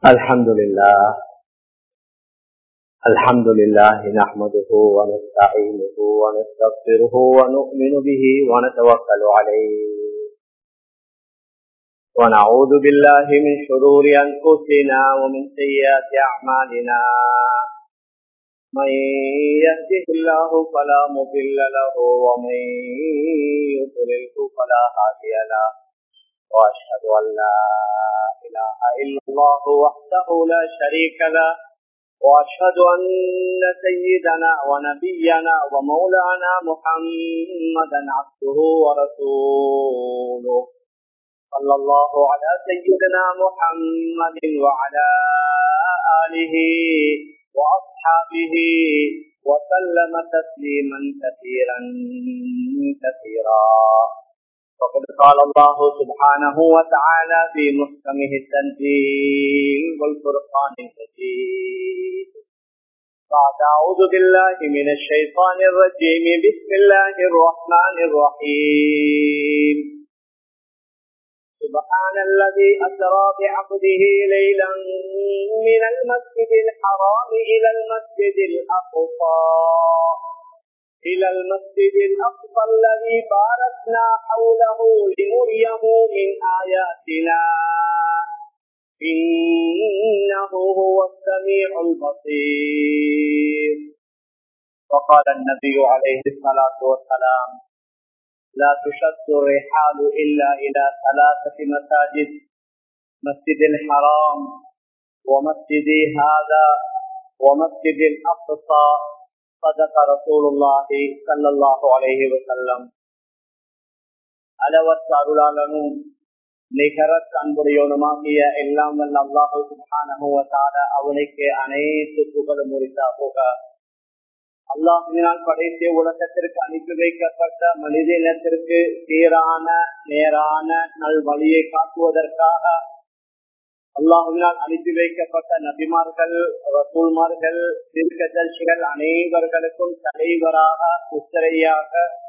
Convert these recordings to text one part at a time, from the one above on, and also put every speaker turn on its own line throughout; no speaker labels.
الحمد لله الحمد لله نحمده ونستعينه ونستغفره ونؤمن به ونتوكل عليه ونعوذ بالله من شرور أنفسنا ومن سيئات أعمالنا من يهده الله فلا مضل له ومن يضلله فلا هادي له وأشهد أن لا إله إلا الله وحده لا شريك له وأشهد أن سيدنا ونبينا ومولانا محمدا عبده ورسوله صلى الله على سيدنا محمد وعلى آله وأصحابه وسلم تسليما كثيرا كثيرا فقد قال الله سبحانه وتعالى في محكمه التنزيل والفرقان المجيد بعد أعوذ بالله من الشيطان الرجيم بسم الله الرحمن الرحيم سبحان الذي أسرى بعبده ليلا من المسجد الحرام إلى المسجد الأقصى إلى المسجد الأقصى الذي باركنا حوله لنريه من آياتنا إنه هو السميع البصير وقال النبي عليه الصلاة والسلام لا تشد الرحال إلا إلى ثلاثة مساجد مسجد الحرام ومسجد هذا ومسجد الأقصى صدق رسول الله صلى الله عليه وسلم அளவற்ற அருளாளனும் நிகரத் அன்புடையவனுமாகிய எல்லாம் வல்ல அல்லாஹு சுபானுவத்தால அவனுக்கு அனைத்து புகழும் உரித்தா போக அல்லாஹினால் படைத்த உலகத்திற்கு அனுப்பி வைக்கப்பட்ட மனித இனத்திற்கு சீரான நேரான நல் வழியை காட்டுவதற்காக அல்லாஹினால் அனுப்பி வைக்கப்பட்ட நபிமார்கள் ரசூல்மார்கள் திருக்கதர்சிகள் அனைவர்களுக்கும் தலைவராக உத்தரையாக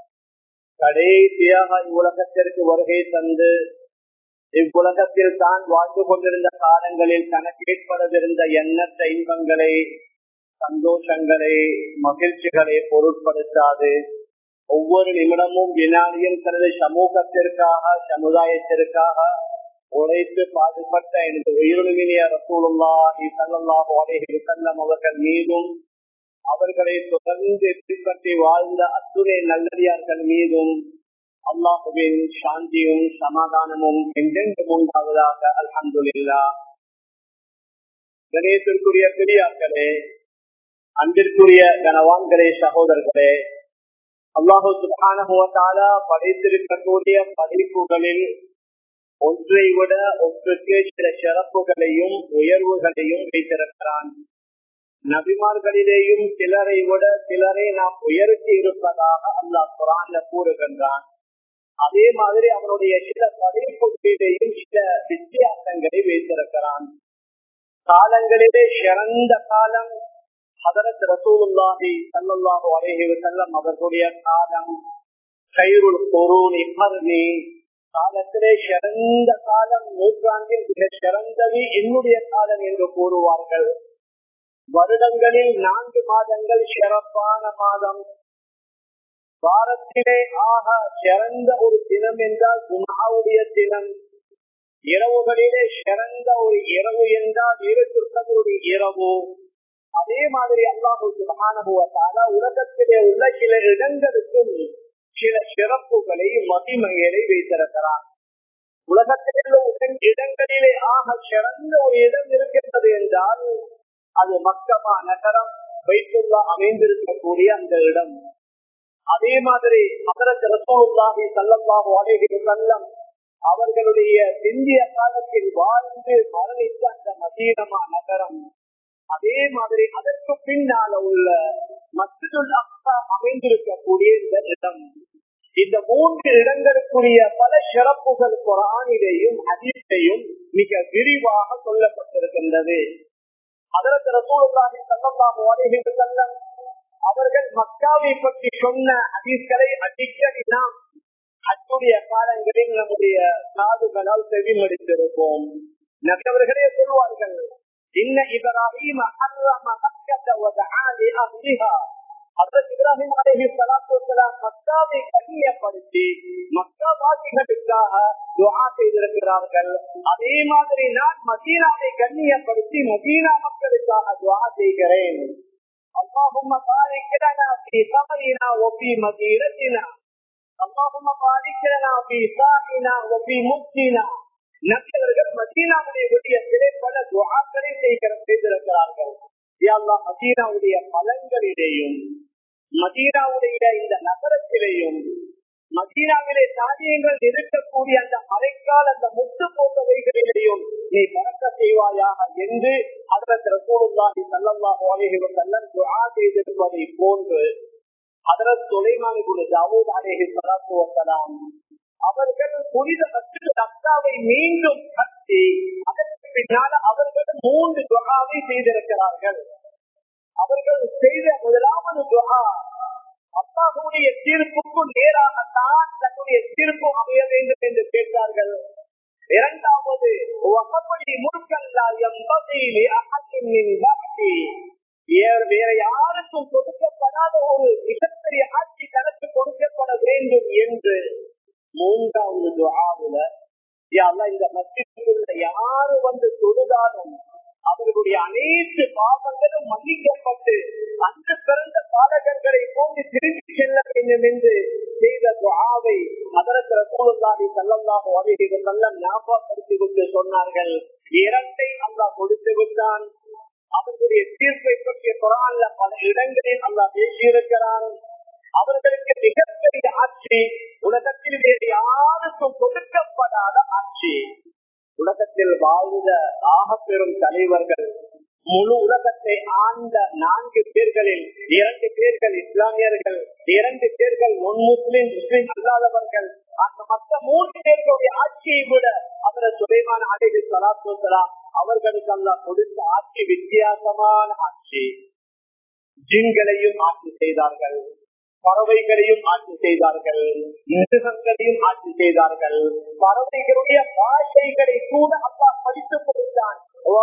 கடைசியாக இவ்வுலகத்திற்கு வருகை தந்து இவ்வுலகத்தில் தான் வாழ்ந்து கொண்டிருந்த காலங்களில் தனக்கேற்படவிருந்த எண்ணற்ற இன்பங்களை சந்தோஷங்களை மகிழ்ச்சிகளை பொருட்படுத்தாது ஒவ்வொரு நிமிடமும் வினாடியும் தனது சமூகத்திற்காக சமுதாயத்திற்காக உழைத்து பாடுபட்ட எனது உயிருமினிய ரசூலுல்லாஹி சல்லாஹு அலைஹி வஸல்லம் அவர்கள் மீதும் அவர்களை தொடர்ந்து பின்பற்றி வாழ்ந்த அத்துணை நல்லடியார்கள் மீதும் அல்லாஹுவின் சாந்தியும் சமாதானமும் எங்கெங்கும் உண்டாவதாக அல்ஹம்துல்லா கணேசத்திற்குரிய பெரியார்களே அன்பிற்குரிய கனவான்களே சகோதரர்களே அல்லாஹு சுபானுவத்தாலா படைத்திருக்கக்கூடிய படைப்புகளில் ஒன்றை விட ஒன்றுக்கு சில சிறப்புகளையும் உயர்வுகளையும் வைத்திருக்கிறான் நபிமார்களிலேயும் சிலரை விட சிலரை நாம் உயர்த்தி இருப்பதாக அல்லாஹ் குரான்ல கூறுகின்றான் அதே மாதிரி அவனுடைய சில படைப்புகளிலேயும் சில வித்தியாசங்களை வைத்திருக்கிறான் காலங்களிலே சிறந்த காலம் ஹதரத் ரசூலுல்லாஹி சல்லல்லாஹு அலைஹி வஸல்லம் அவர்களுடைய காலம் கைருள் பொருள் இமர்னி காலத்திலே சிறந்த காலம் நூற்றாண்டில் மிக சிறந்தது என்னுடைய காலம் என்று கூறுவார்கள் வருடங்களில் நான்கு மாதங்கள் சிறப்பான மாதம் வாரத்திலே ஆக சிறந்த ஒரு தினம் என்றால் குமாவுடைய தினம் இரவுகளிலே சிறந்த ஒரு இரவு என்றால் இருபத்தி இரவு அதே மாதிரி அல்லாஹு சுபானுவத்தால உலகத்திலே உள்ள சில இடங்களுக்கும் சில சிறப்புகளை மகிமைகளை வைத்திருக்கிறார் உலகத்திலே உள்ள இடங்களிலே ஆக சிறந்த ஒரு இடம் இருக்கின்றது என்றால் அது மக்கமா நகரம் வைத்துள்ளா அமைந்திருக்கக்கூடிய அந்த இடம் அதே மாதிரி அதற்கு ரசோல்லாஹி சல்லல்லாஹு அலைஹி வஸல்லம் அவர்களுடைய பிந்திய காலத்தில் வாழ்ந்து மரணித்த அந்த மதீனமா நகரம் அதே மாதிரி அதற்கு பின்னால உள்ள மஸ்ஜிதுல் அக்ஸா அமைந்திருக்கக்கூடிய இந்த இடம் இந்த மூன்று இடங்களுக்குரிய பல சிறப்புகள் குரானிலேயும் அதிர்த்தையும் மிக விரிவாக சொல்லப்பட்டிருக்கின்றது அதற்கு ரசூலுல்லாஹி ஸல்லல்லாஹு அலைஹி வஸல்லம் அவர்கள் மக்காவை பற்றி சொன்ன ஹதீஸ்களை அடிக்கடி நாம் அத்துடைய காலங்களில் நம்முடைய காதுகளால் செவிமடித்திருப்போம் நபர்களே சொல்வார்கள் இன்ன இப்ராஹிம் ஹர்ரம மக்கத்த வதஆ லிஅஹ்லிஹா ஹஜ்ரத் இப்ராஹிம் அலைஹி ஸலாத்து வஸலாம் மக்காவை கண்ணியப்படுத்தி மக்கா வாசிகளுக்காக துஆ செய்திருக்கிறார்கள் அதே மாதிரி நான் மதீனாவை கண்ணியப்படுத்தி மதீனா மக்களுக்காக துஆ செய்கிறேன் اللهم بارك لنا في ثمرنا وفي مدينتنا اللهم بارك لنا في ساعنا وفي مفتنا நபியவர்கள் மதீனாவுடைய விடயத்திலே பல துவாக்களை செய்கிற செய்திருக்கிறார்கள் அல்லாஹ் மதீனாவுடைய பலன்களிலேயும் மதீனாவுடைய இந்த நகரத்திலேயும் மதீனாவிலே தானியங்கள் இருக்கக்கூடிய அந்த மறைக்கால் அந்த முத்து போக்கவைகளிலேயும் நீ பறக்க செய்வாயாக என்று அதற்கு ரசூலுல்லாஹி ஸல்லல்லாஹு அலைஹி வஸல்லம் துஆ செய்திருப்பதை போன்று அதற்கு சுலைமான் இப்னு தாவூத் அலைஹி ஸலாத்து வஸலாம் அவர்கள் புனித மஸ்ஜித் அக்ஸாவை மீண்டும் கட்டி அதற்கு பின்னால் அவர்கள் மூன்று துஆவை செய்திருக்கிறார்கள் அவர்கள் செய்த முதலாவது துஆ அல்லாஹுடைய தீர்ப்புக்கு நேராகத்தான் தன்னுடைய தீர்ப்பு அமைய வேண்டும் என்று கேட்டார்கள் இரண்டாவது வசப்படி முழுக்கல்லா எம்பதியிலே அகத்தின் பாக்கி வேற யாருக்கும் கொடுக்கப்படாத ஒரு மிகப்பெரிய ஆட்சி தனக்கு கொடுக்கப்பட வேண்டும் என்று மூன்றாவது துஆவுல இந்த மத்தியுள்ள யாரு வந்து தொழுதாலும் அவர்களுடைய அனைத்து பாவங்களும் மன்னிக்கப்பட்டு அந்த பிறந்த பாலகர்களை போன்று திரும்பி செல்ல வேண்டும் என்று செய்த துஆவை அதற்கு ரசூலுல்லாஹி ஸல்லல்லாஹு அலைஹி வஸல்லம் ஞாபகப்படுத்தி விட்டு சொன்னார்கள் இரட்டை அல்லாஹ் கொடுத்து விட்டான் அவர்களுடைய தீர்ப்பை பற்றிய குரான்ல பல இடங்களில் அல்லாஹ் பேசியிருக்கிறான் அவர்களுக்கு மிகப்பெரிய ஆட்சி உலகத்தில் வேறு யாருக்கும் கொடுக்கப்படாத ஆட்சி உலகத்தில் வாழ்ந்த ஆக பெரும் தலைவர்கள் முழு உலகத்தை ஆண்ட நான்கு பேர்களில் இரண்டு பேர்கள் இஸ்லாமியர்கள் இரண்டு பேர்கள் முன் முஸ்லிம் முஸ்லிம் அல்லாதவர்கள் அந்த மற்ற மூன்று பேர்களுடைய ஆட்சியை விட அவர் சுலைமான அடைவி சலாத்துலாம் அவர்களுக்கு அல்லா கொடுத்த ஆட்சி வித்தியாசமான ஆட்சி ஜின்களையும் ஆட்சி செய்தார்கள் பறவைகளையும் ஆட்சி செய்தார்கள் மிருகங்களையும் ஆட்சி செய்தார்கள் பறவைகளுடைய பாஷைகளை கூட அப்பா படித்துக் கொடுத்தான்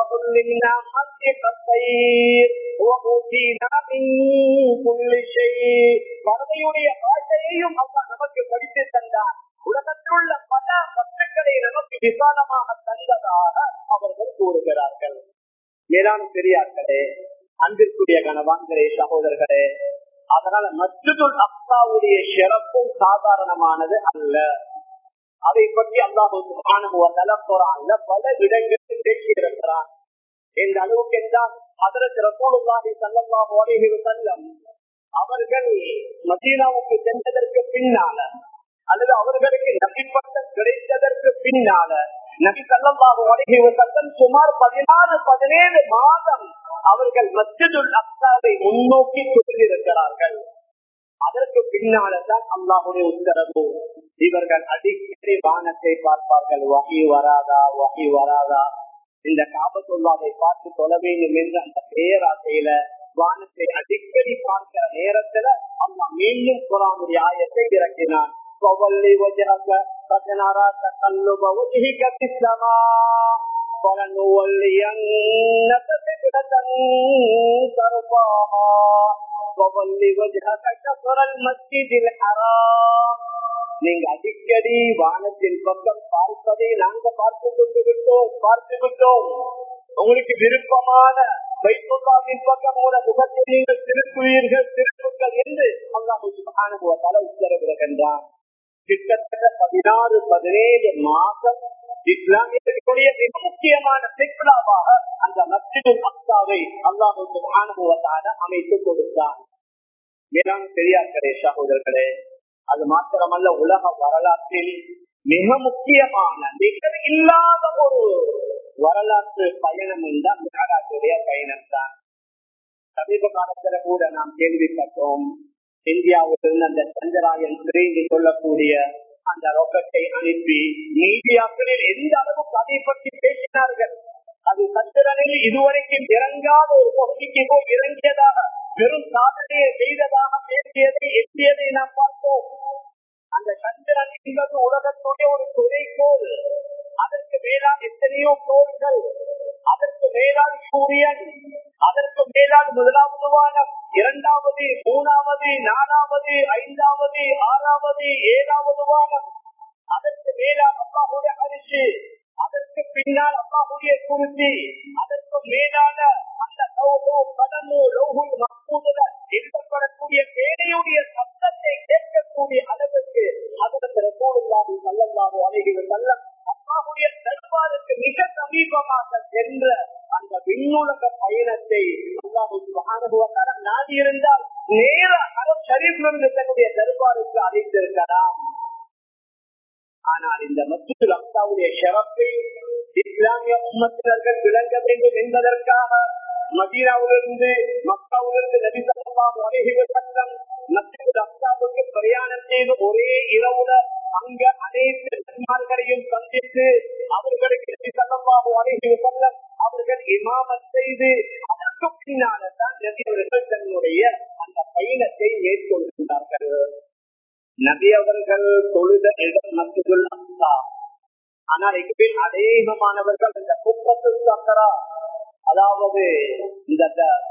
பறவையுடைய பாஷையையும் அப்பா நமக்கு படித்து தந்தார் உலகத்தில் உள்ள பல வஸ்துக்களை நமக்கு விசாலமாக தந்ததாக அவர்கள் கூறுகிறார்கள் மேலான பெரியார்களே அன்பிற்குரிய கணவான்களே சகோதரர்களே அதனால மஸ்ஜிதுல் அக்சாவுடைய சிறப்பும் சாதாரணமானது அல்ல அதை பற்றி அல்லாஹு குரான்ல பல இடங்களில் பேசியிருக்கிறான் இந்த அளவுக்கு என்றால் அதற்கு ரசூலுல்லாஹி ஸல்லல்லாஹு அலைஹி வஸல்லம் அவர்கள் மதீனாவுக்கு சென்றதற்கு பின்னால அல்லது அவர்களுக்கு நபிப்பட்டம் கிடைத்ததற்கு பின்னால நபி ஸல்லல்லாஹு அலைஹி வஸல்லம் சுமார் பதினாறு பதினேழு மாதம் அவர்கள் மஸ்ஜிதுல் அக்சாவை முன்னோக்கி கொண்டிருக்கிறார்கள் அதற்கு பின்னால்தான் அல்லாஹுடைய உத்தரவு இவர்கள் அடிக்கடி வானத்தை பார்ப்பார்கள் வகி வராதா வகி வராதா இந்த காபத்துள்ளாவை பார்த்து சொல்ல வேண்டும் என்று அந்த பேராசையில வானத்தை அடிக்கடி பார்க்கிற நேரத்துல அம்மா மீண்டும் குரானுடைய ஆயத்தை இறக்கினான் فولي وجهك فسنرى تقلب وجهك في السماء فلنولينك قبلة ترضاها فولي وجهك شطر المسجد الحرام நீங்க அடிக்கடி வானத்தின் பக்கம் பார்ப்பதை நாங்க பார்த்து கொண்டு விட்டோம் பார்த்து விட்டோம் உங்களுக்கு விருப்பமான வைத்துள்ளாவின் பக்கம் மூல முகத்தை நீங்கள் திருப்புவீர்கள் திருப்புங்கள் என்று அல்லாஹ் பல உத்தரவிடுகின்றான் கிட்டத்தட்ட பதினாறு பதினேழு மாதம் இஸ்லாமியர்களுடைய மிக முக்கியமான சிக்லாவாக அந்த மஸ்ஜிது அக்சாவை அல்லாஹுக்கு ஆணுவத்தான அமைத்து கொடுத்தார் மேலான பெரியார்களே சகோதரர்களே அது மாத்திரமல்ல உலக வரலாற்றில் மிக முக்கியமான நிகழ் இல்லாத ஒரு வரலாற்று பயணம் என்றால் மிகராஜுடைய பயணம் தான் சமீப காலத்துல கூட நாம் கேள்விப்பட்டோம் இந்தியாவிலிருந்து அந்த சந்திராயன் திரைந்து சொல்லக்கூடிய அந்த ரொக்கத்தை அனுப்பி மீடியாக்களில் எந்த அளவுக்கு அதை பற்றி பேசினார்கள் அது சந்திரனில் இதுவரைக்கும் இறங்காத ஒரு பகுதிக்கு போய் இறங்கியதாக வெறும் சாதனையை செய்ததாக பேசியதை எட்டியதை நாம் பார்த்தோம் அந்த சந்திரன் என்பது உலகத்துடைய ஒரு துணைக்கோள் அதற்கு மேலால் எத்தனையோ கோள்கள் அதற்கு மேலால் சூரிய சூரியன் அதற்கு மேலான முதலாவது வானம் இரண்டாவது மூணாவது நாலாவது ஐந்தாவது ஆறாவது ஏழாவது வானம் அதற்கு மேலான அல்லாஹுடைய அரிசி அதற்கு பின்னால் அல்லாஹுடைய குருத்தி அதற்கு மேலான அந்த லௌகோ கடமோ லௌகு மக்கூதுல எழுதப்படக்கூடிய பேரையுடைய சத்தத்தை கேட்கக்கூடிய அளவுக்கு அதற்கு ரசோலுல்லாஹி ஸல்லல்லாஹு அலைஹி வஸல்லம் அல்லாஹுடைய தர்பாருக்கு மிக சமீபமாக சென்ற அந்த விண்ணுலக பயணத்தை அல்லாஹு சுப்ஹானஹு வ தஆலா நாடி இருந்தால் நேர அரப் ஷரீஃபிலிருந்து தன்னுடைய தர்பாருக்கு அழைத்திருக்கலாம் ஆனால் இந்த மசூல் அக்சாவுடைய சிறப்பை இஸ்லாமிய உம்மத்தினர்கள் விளங்க வேண்டும் என்பதற்காக மதீனாவிலிருந்து மக்காவிலிருந்து நபிசல்லாஹு அலைஹி வஸல்லம் மஸ்ஜித் அக்சாவுக்கு பிரயாணம் செய்து ஒரே இரவுல அங்க அனைத்து நன்மார்களையும் சந்தித்து அவர்களுக்கு நபிசல்லாஹு அலைஹி வஸல்லம் அவர்கள் இமாமத் செய்து அதற்கு பின்னால தான் நபி அவர்கள் தன்னுடைய அந்த பயணத்தை மேற்கொள்கின்றார்கள் நபி அவர்கள் தொழுத இடம் மஸ்ஜிதுல் அக்ஸா ஆனால் இங்கு அநேகமானவர்கள் இந்த குப்பத்து சக்கரா அதாவது இந்த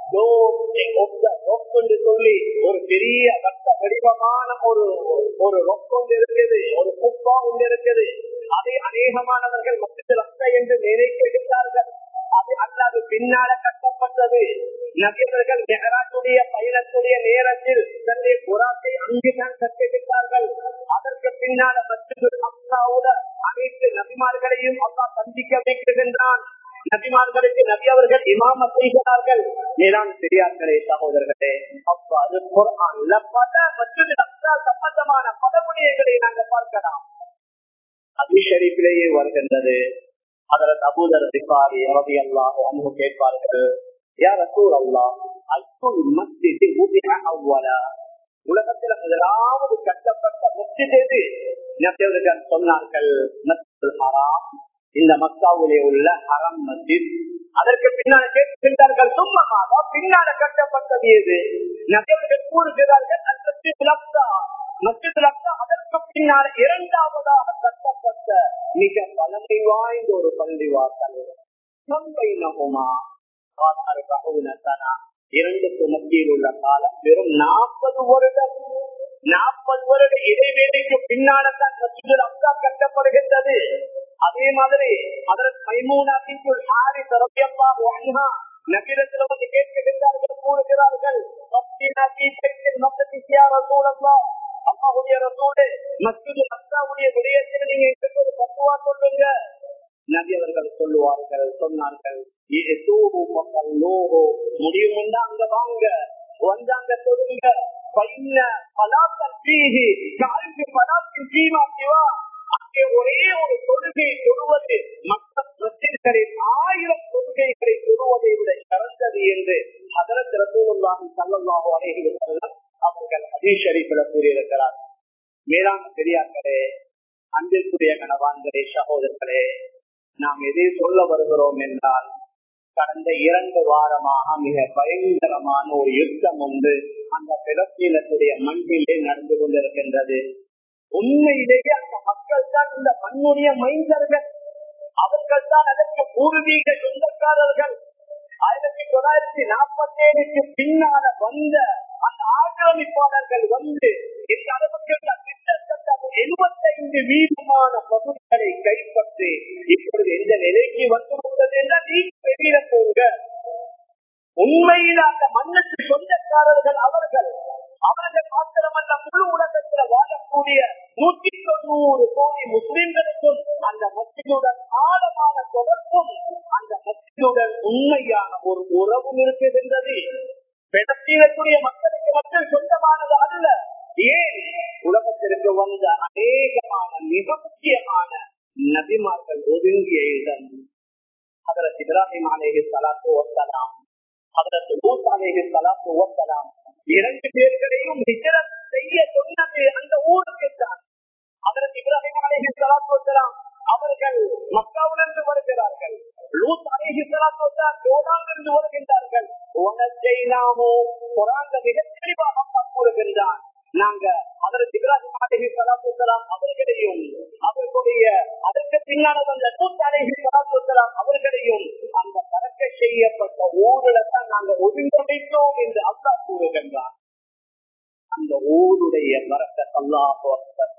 என்று சொல்லி ஒரு பெரிய ரத்த வடிவமான ஒரு ஒரு ரொக்கொண்டு இருக்குது ஒரு குப்பா ஒன்று இருக்குது அதை அநேகமானவர்கள் மஸ்ஜிதுல் அக்ஸா என்று நினைக்கிறார்கள் அது அல்லாது பின்னால கட்டப்பட்டது நபியவர்கள் மெஹராஜுடைய பயணத்துடைய நேரத்தில் தன்னுடைய புறாத்தை அங்குதான் கட்டிவிட்டார்கள் அதற்கு பின்னால மற்றொரு அம்சாவோட அனைத்து நபிமார்களையும் அல்லா சந்திக்க வைக்கின்றான் நபிமார்களுக்கு நபி அவர்கள் இமாம செய்கிறார்கள் மேலான பெரியார்களே சகோதரர்களே அவ்வாறு குரான்ல பல மற்றொரு அம்சா சம்பந்தமான பல முனையங்களை நாங்கள் பார்க்கலாம் அபிஷரிப்பிலேயே வருகின்றது அதற்கு அபூதர் சிப்பாரி ரவி அல்லாஹ் அன்பு கேட்பார்கள் யார் அசூர் அல்லா அல்புல் மஸ்ஜித் ஊதின அவ்வளா உலகத்தில் முதலாவது கட்டப்பட்ட மஸ்ஜித் எது நபியவர்கள் சொன்னார்கள் மஸ்ஜித் ஹராம் இந்த மக்காவிலே உள்ள ஹரம் மஸ்ஜித் அதற்கு பின்னால் கேட்கின்றார்கள் சும்மமாக பின்னால கட்டப்பட்டது எது நபியவர்கள் கூறுகிறார்கள் மஸ்ஜித் லப்சா மஸ்ஜித் லப்சா அதற்கு பின்னால் இரண்டாவதாக கட்டப்பட்ட மிக பழமை வாய்ந்த ஒரு பள்ளி வாசல் நம்பைனகுமா இரண்டுக்கு மத்தியில் உள்ள காலம் வெறும் நாற்பது வருடம் நாற்பது வருட இடைவேளைக்கு பின்னால்தான் மஸ்ஜிதுல் அப்சா கட்டப்படுகின்றது அதே மாதிரி அதற்கு மைமூனாத்திற்குள் ஆரி தரப்பியப்பா வாங்கினா நபிரத்தில் வந்து கேட்கின்றார்கள் கூறுகிறார்கள் அம்மாவுடைய ரசூடு மஸ்ஜிது அப்சாவுடைய விடயத்தில் நீங்க எங்களுக்கு ஒரு பத்துவா சொல்லுங்க நபி அவர்கள் சொல்லுவார்கள் சொன்னார்கள் முடியும் அங்க வாங்க வந்தாங்க சொல்லுங்க பையன பலாத்தன் தீஹி காலுக்கு பலாத்தின் தீமா சிவா அங்கே ஒரே ஒரு தொழுகை தொழுவது மற்ற பிரச்சனைகளில் ஆயிரம் தொழுகைகளை தொழுவதை விட சிறந்தது என்று அதற்கு ரசூலுல்லாஹி ஸல்லல்லாஹு அலைஹி வஸல்லம் அவர்கள் ஹதீஸ் ஷரீஃபில் கூறியிருக்கிறார் மேலாண் பெரியார்களே அன்பிற்குரிய கணவான்களே சகோதரர்களே நாம் எதை சொல்ல வருகிறோம் என்றால் கடந்த இரண்டு வாரமாக மிக பயங்கரமான ஒரு யுத்தம் உண்டு அந்த பிலஸ்தீனத்துடைய மண்ணிலே நடந்து கொண்டிருக்கின்றது உண்மையிலேயே அந்த மக்கள் தான் இந்த மண்ணுடைய மைந்தர்கள் அவர்கள் தான் அதற்கு பூர்வீக சொந்தக்காரர்கள் ஆயிரத்தி தொள்ளாயிரத்தி நாற்பத்தி ஏழுக்கு பின்னால வந்த அந்த ஆக்கிரமிப்பாளர்கள் வந்து இந்த அளவுக்கு கிட்டத்தட்ட எழுபத்தைந்து வீதமான பகுதிகளை கைப்பற்றி இப்பொழுது எந்த நிலைக்கு வந்துவிட்டது என்றால் நீங்க வெளியில போங்க உண்மையில் அந்த மண்ணுக்கு சொந்தக்காரர்கள் அவர்கள் அவர்கள் மாத்திரமல்ல முழு உலகத்தில் வாழக்கூடிய நூற்றி தொண்ணூறு கோடி முஸ்லிம்களுக்கும் அந்த மத்தியுடன் ஆழமான தொடர்பும் அந்த மத்தியுடன் உண்மையான ஒரு உறவும் இருக்குகின்றது பெடத்தீனத்துடைய மக்களுக்கு மக்கள் சொந்தமானது அல்ல ஏன் உலகத்திற்கு வந்த அநேகமான மிக முக்கியமான நபிமார்கள் ஒதுங்கிய இடம் அதற்கு இப்ராஹிம் அலேஹி சலாத்து வசலாம் அதற்கு மூஸ் அலேஹி சலாத்து வசலாம் இரண்டு பேர்களையும் ஹிஜரத் செய்ய சொன்னது அந்த ஊருக்கு தான் அதற்கு இப்ராஹிம் அலேஹி சலாத்து வசலாம் அவர்கள் மக்காவிலிருந்து வருகிறார்கள் லூத் அலேஹி சலாத்து வசலாம் ஜோர்டானிலிருந்து வருகின்றார்கள் உனச்செய்லாமோ குரான் மிக தெளிவாக கூறுகின்றான் நாங்க அதற்கு இப்ராஹிம் அலேஹி சலாத்து வசலாம் அவர்களையும் அவர்களுடைய அதற்கு பின்னால் வந்த லூத் அலேஹி சலாத்து வசலாம் அவர்களையும் அந்த பறக்கை செய்யப்பட்ட ஊரில தான் நாங்க ஒதுங்கமைத்தோம் என்று அல்லா கூறுகின்றார் அந்த ஊருடைய மரத்தை அல்லாஹ்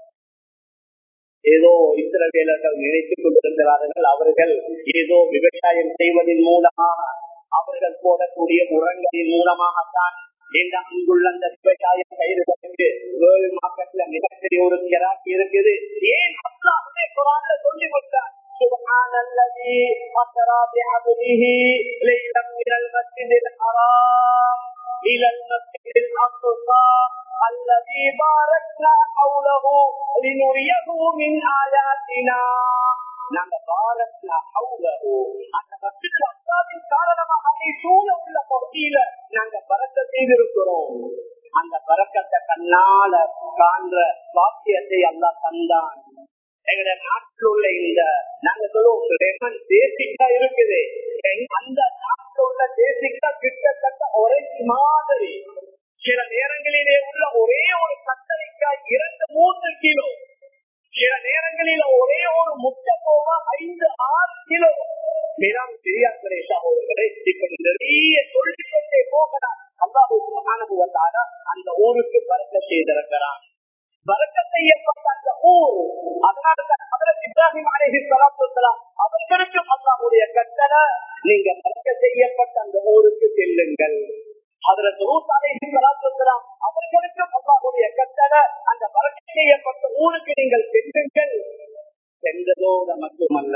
ஏதோ இஸ்ரவேலர்கள் நினைத்துக் கொண்டிருக்கிறார்கள் அவர்கள் ஏதோ விவசாயம் செய்வதன் மூலமாக அவர்கள் போடக்கூடிய உரங்களின் மூலமாகத்தான் இந்த அங்குள்ள அந்த விவசாயம் செய்வதற்கு வேர்ல்ட் மார்க்கெட்ல மிகப்பெரிய ஒரு கிராக்கி இருக்குது ஏன் அல்லாஹே குரான்ல சொல்லி விட்டார் سبحان الذي أسرى بعبده ليلا من المسجد الحرام إلى المسجد الأقصى الذي باركنا حوله لنريه من آياتنا நாங்க பாரத்னா ஹவுலஹு அந்த மஸ்ஜித் அல்லாவின் காரணமாக அதை சூழ உள்ள பகுதியில நாங்க பறக்க செய்திருக்கிறோம் அந்த பறக்கத்தை கண்ணால காண்ற வாக்கியத்தை அல்லாஹ் தந்தான் எங்க நாட்டில் உள்ள இந்த நாங்க சொல்லுவோம் லெமன் தேசிக்கா இருக்குது அந்த நாட்டில் உள்ள தேசிக்கா கிட்டத்தட்ட ஒரே மாதிரி சில நேரங்களிலே உள்ள ஒரே ஒரு கத்தரிக்காய் இரண்டு மூன்று கிலோ சில நேரங்களில் ஒரே ஒரு முட்டை போக ஐந்து ஆறு கிலோ மேலாம் பெரியார்களே சகோதரர்களே இப்ப நிறைய சொல்லிக்கொண்டே போகிறார் அல்லாஹு அனுபவத்தால அந்த ஊருக்கு பறக்க செய்திருக்கிறான் பறக்க செய்யப்பட்ட அந்த ஊர் அதனாலதான் அதற்கு இப்ராஹிம் அலேஹி சலாத்துலாம் அவர்களுக்கும் அல்லாஹுடைய கட்டளை நீங்க பறக்க செய்யப்பட்ட அந்த ஊருக்கு செல்லுங்கள் அதற்கு ரூத் அலேஹி சலாத்துலாம் அவர்களுக்கும் அல்லாஹுடைய கட்டளை அந்த பறக்க செய்யப்பட்ட ஊருக்கு நீங்கள் செல்லுங்கள் சென்றதோட மட்டுமல்ல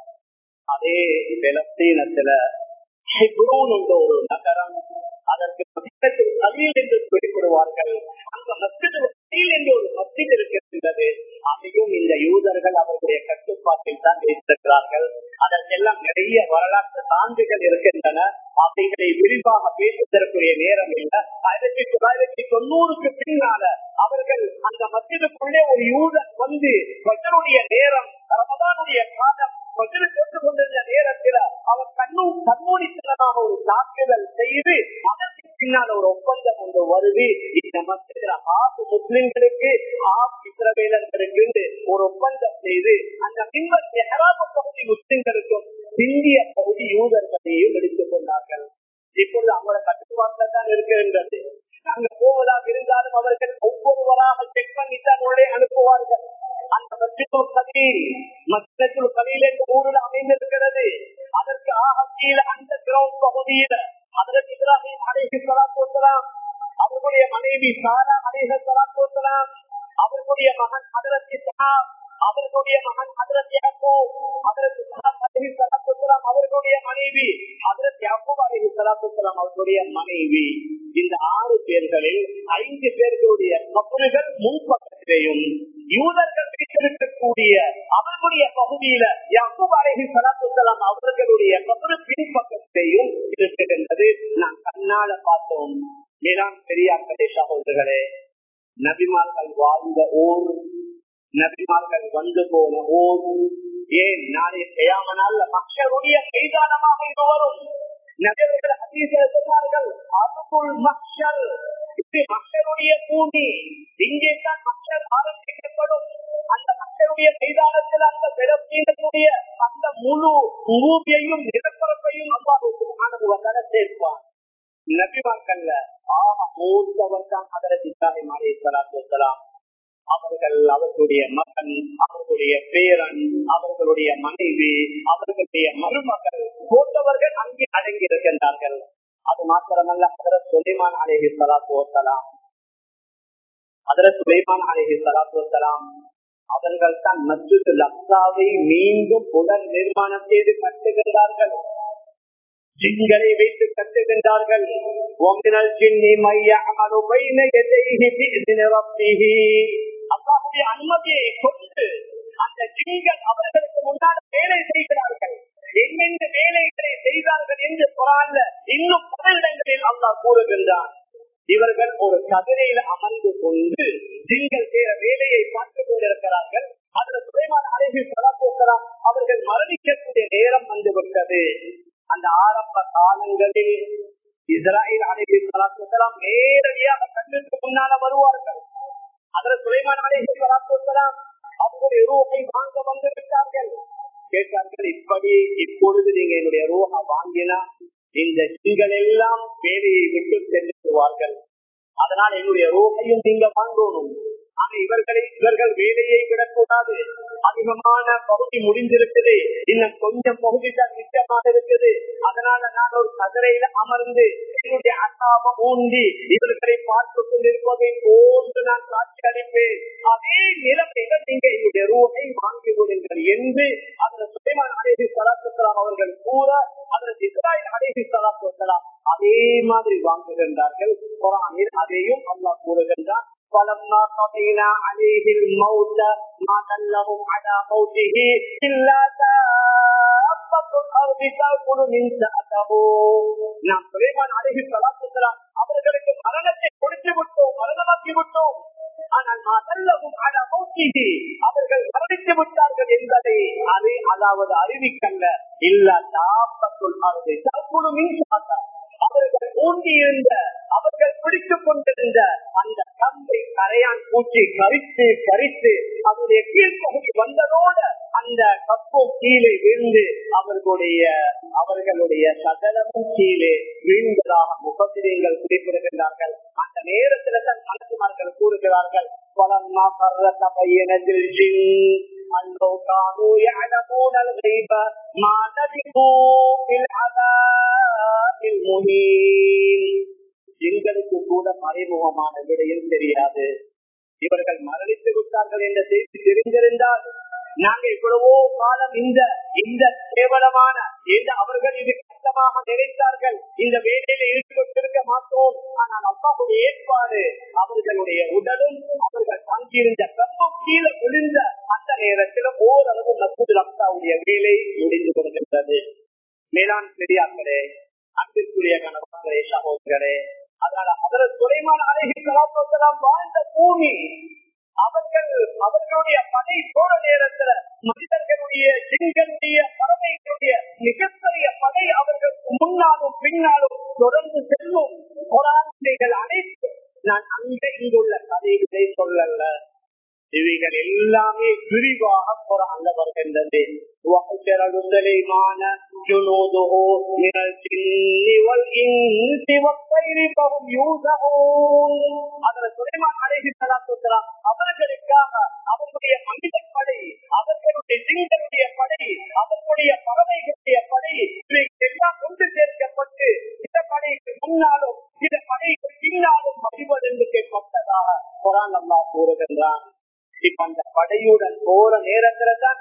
அதே பெலஸ்தீனத்துல ஹிப்ரூன் என்ற ஒரு நகரம் அதற்கு மத்தியத்தில் கலீல் என்று குறிப்பிடுவார்கள் அந்த மத்தியில் கலீல் என்று ஒரு மத்தியில் இருக்கின்றது அதையும் இந்த யூதர்கள் அவர்களுடைய கட்டுப்பாட்டில் தான் வைத்திருக்கிறார்கள் அதற்கெல்லாம் நிறைய வரலாற்று சான்றுகள் இருக்கின்றன அவைகளை விரிவாக பேசுவதற்குரிய நேரம் இல்லை ஆயிரத்தி தொள்ளாயிரத்தி தொண்ணூறுக்கு பின்னால அவர்கள் அந்த மத்தியத்துக்குள்ளே ஒரு யூதர் வந்து மக்களுடைய நேரம் ரமதானுடைய காலம் மக்கள் கேட்டுக் கொண்டிருந்த நேரத்தில் அவர் கண்ணும் கண்மூடித்தனமாக ஒரு தாக்குதல் செய்து அதற்கு பின்னால் ஒரு ஒப்பந்தம் ஒன்று வருது இந்த மத்தியில் ஆறு முஸ்லிம்களுக்கு ஆறு இஸ்ரவேலர்களுக்கு ஒரு ஒப்பந்தம் செய்து அந்த பின்பர் எஹராப பகுதி முஸ்லிம்களுக்கும் இந்திய பகுதி யூதர்களையும் எடுத்துக் கொண்டார்கள் இப்பொழுது அவங்களோட கட்டுப்பாட்டில் தான் இருக்கின்றது நாங்க போவதாக இருந்தாலும் அவர்கள் ஒவ்வொருவராக செக் பண்ணித்தான் உள்ளே அனுப்புவார்கள் அந்த மஸ்ஜிதுல் கலீல் மஸ்ஜிதுல் கலீல் என்ற ஊரில் அமைந்திருக்கிறது அதற்கு ஆக கீழே அந்த கிரவுண்ட் பகுதியில அதற்கு இப்ராஹிம் அலேஹி சலாத்து வசலாம் அவர்களுடைய மனைவி சாரா அலேஹ சலாத்து வசலாம் அவர்களுடைய மகன் அதரத் இஸ்ஹாக் அவர்களுடைய மகன் அதரத் யாக்கூப் அதரத் இஸ்ஹாக் அலேஹி சலாத்து வசலாம் அவர்களுடைய மனைவி அதரத் யாக்கூப் அலேஹி சலாத்து வசலாம் அவர்களுடைய மனைவி இந்த ஆறு பேர்களில் ஐந்து பேர்களுடைய கப்பல்கள் முன்பக்கத்திலேயும் யூதர்கள் வைத்திருக்கக்கூடிய அவர்களுடைய பகுதியில யாக்கூப் அலேஹி சலாத்து வசலாம் அவர்களுடைய கப்பல் பின்பக்கத்திலேயும் இருக்கின்றது நான் கண்ணால பார்த்தோம் மேலாம் பெரியார்களே சகோதரர்களே நபிமார்கள் வாழ்ந்த ஊர் நபிமார்கள் வந்து போன ஊர் ஏன் நாளை செய்யாமனால் மக்களுடைய மைதானமாக இது வரும் நபியவர்கள் ஹதீஸில் சொன்னார்கள் அதுக்குள் மக்கள் இது மக்களுடைய பூமி இங்கே தான் மக்கள் ஆரம்பிக்கப்படும் அந்த மக்களுடைய மைதானத்தில் அந்த பிறப்பீடக்கூடிய அந்த முழு பூமியையும் நிலப்பரப்பையும் அம்மாவுக்கு சேர்ப்பார் நபிமாக்கல்ல ஆக மூத்தவர் தான் அதற்கு இப்ராஹிம் அலி சலாத்து வலாம் அவர்கள் அவர்களுடைய மகன் அவர்களுடைய பேரன் அவர்களுடைய மனைவி அவர்களுடைய மருமகள் போன்றவர்கள் அங்கே அடங்கி இருக்கின்றார்கள் அது மாத்திரமல்ல அதர சுலைமான் அலேஹி சலாத்து வலாம் அதர சுலைமான் அலேஹி சலாத்து வலாம் அவர்கள் தான் மஸ்ஜித் லக்ஸாவை மீண்டும் புனர் நிர்மாணம் செய்து கட்டுகின்றார்கள் ஜின்களை வைத்து கட்டுகின்றார்கள் ஒமினல் ஜின்னி மைய அமரு பைன எதைஹி பிஇذن ரப்பிஹ அல்லாஹ்வுடைய அனுமதியை கொண்டு அந்த ஜின்கள் அவர்களுக்கு முன்னால் வேலை செய்கிறார்கள் என்னென்ன வேலைகளை செய்தார்கள் என்று குரான்ல இன்னும் பல இடங்களில் அல்லாஹ் கூறுகின்றான் இவர்கள் ஒரு கதிரையில அமர்ந்து கொண்டு ஜின்கள் செய்கிற வேலையை பார்த்துக் கொண்டிருக்கிறார்கள் அதுல சுலைமான அழகி சலாத்தோக்கலாம் அவர்கள் மரணிக்கக்கூடிய நேரம் வந்துவிட்டது அந்த ஆரம்ப காலங்களில் இஸ்ராயல் அலைஹி சலாத்துலாம் நேரடியாக கண்ணுக்கு முன்னால வருவார்கள் அதில் சுலைமான் அலைஹி சலாத்துலாம் அவங்களுடைய ரூஹை வாங்க வந்து விட்டார்கள் கேட்டார்கள் இப்படி இப்பொழுது நீங்க என்னுடைய ரூஹா வாங்கினா இந்த நீங்கள் எல்லாம் வேலையை விட்டு சென்றுவார்கள் அதனால் என்னுடைய ரோகையும் நீங்க வாங்கணும் ஆனா இவர்களை இவர்கள் வேலையை விடக்கூடாது அதிகமான பகுதி முடிஞ்சிருக்குது இன்னும் கொஞ்சம் பகுதி தான் மிச்சமாக இருக்குது அதனால நான் ஒரு கதிரையில அமர்ந்து என்னுடைய அசாபம் ஊந்தி இவர்களை பார்த்து கொண்டிருப்பதை போன்று நான் காட்சி அளிப்பேன் அதே நிலைமையில நீங்க என்னுடைய ரூபை வாங்கி விடுங்கள் என்று அதில் சுலைமான் அலேஹி சலாத்துலாம் அவர்கள் கூற அதில் இஸ்ராயல் அலேஹி சலாத்துலாம் அதே மாதிரி வாங்குகின்றார்கள் குரானில் அதையும் அல்லாஹ் கூறுகின்றார் فلما قضينا عليه الموت ما دلهم على موته إلا دابة الأرض تأكل من سأته நாம் சுலைமான் அழகி சலாத்துலாம் அவர்களுக்கு மரணத்தை கொடுத்து விட்டோம் மரணமாக்கி விட்டோம் ஆனால் அதல்லவும் அட மௌத்திகி அவர்கள் மரணித்து விட்டார்கள் என்பதை அதை அதாவது அறிவிக்கல்ல இல்ல தாப்பத்துள் அதை தற்போது மின்சார அவர்கள் ஊண்டியிருந்த அவர்கள் பிடித்துக் கொண்டிருந்த அந்த கம்பை கரையான் பூச்சி கரித்து கரித்து அதனுடைய கீழ்ப்பகுதி வந்ததோடு அந்த கப்பும் கீழே விழுந்து அவர்களுடைய அவர்களுடைய சகலமும் கீழே வீழ்ந்ததாக முகத்திரியங்கள் குறிப்பிடுகின்றார்கள் அந்த நேரத்தில் தான் மனசுமார்கள் கூறுகிறார்கள் பலம்மா பர்வத பையனத்தில் أنه كانوا يعلمون الغيب ما لبثوا في العذاب المهين எங்களுக்கு கூட மறைமுகமான விடையும் தெரியாது இவர்கள் மரணித்து விட்டார்கள் என்ற செய்தி தெரிந்திருந்தால் நாங்கள் இவ்வளவோ காலம் இந்த இந்த கேவலமான இந்த அவர்கள் இது கஷ்டமாக நினைத்தார்கள் இந்த வேலையில ஈடுபட்டிருக்க மாட்டோம் ஆனால் அப்பாவுடைய ஏற்பாடு அவர்களுடைய உடலும் அவர்கள் தங்கியிருந்த கம்பம் கீழே விழுந்த அந்த நேரத்தில் ஓரளவு மசூது அப்தாவுடைய வேலை முடிந்து கொடுக்கின்றது மேலாண் பெரியார்களே அன்பிற்குரிய கணவர்களே சகோதரர்களே அதனால அதற்கு துறைமான அழகி கலாச்சாரம் வாழ்ந்த பூமி அவர்கள் அவர்களுடைய படை போற நேரத்துல மனிதர்களுடைய ஜிங்களுடைய பறவைகளுடைய மிகப்பெரிய படை அவர்களுக்கு முன்னாலும் பின்னாலும் தொடர்ந்து செல்லும் குரான்கள் அனைத்து நான் அங்கே இங்குள்ள கதைகளை சொல்லல இவைகள் எல்லாமே விரிவாக குரான்ல வருகின்றது وحشر سليمان جنوده من الجن والإنس والطير فهم يوزعون அதில் சுலைமான் அலைஹி ஸலாத்து வஸலாம் அவர்களுக்காக அவர்களுடைய மனித படை அவர்களுடைய ஜிங்களுடைய படை அவர்களுடைய பறவைகளுடைய படை இவைகள் எல்லாம் ஒன்று சேர்க்கப்பட்டு இந்த படைக்கு முன்னாலும் இந்த படைக்கு பின்னாலும் வழிபடுந்து கேட்பட்டதாக குரான் அல்லாஹ் கூறுகின்றான் இப்ப அந்த படையுடன் போற நேரத்துல தான்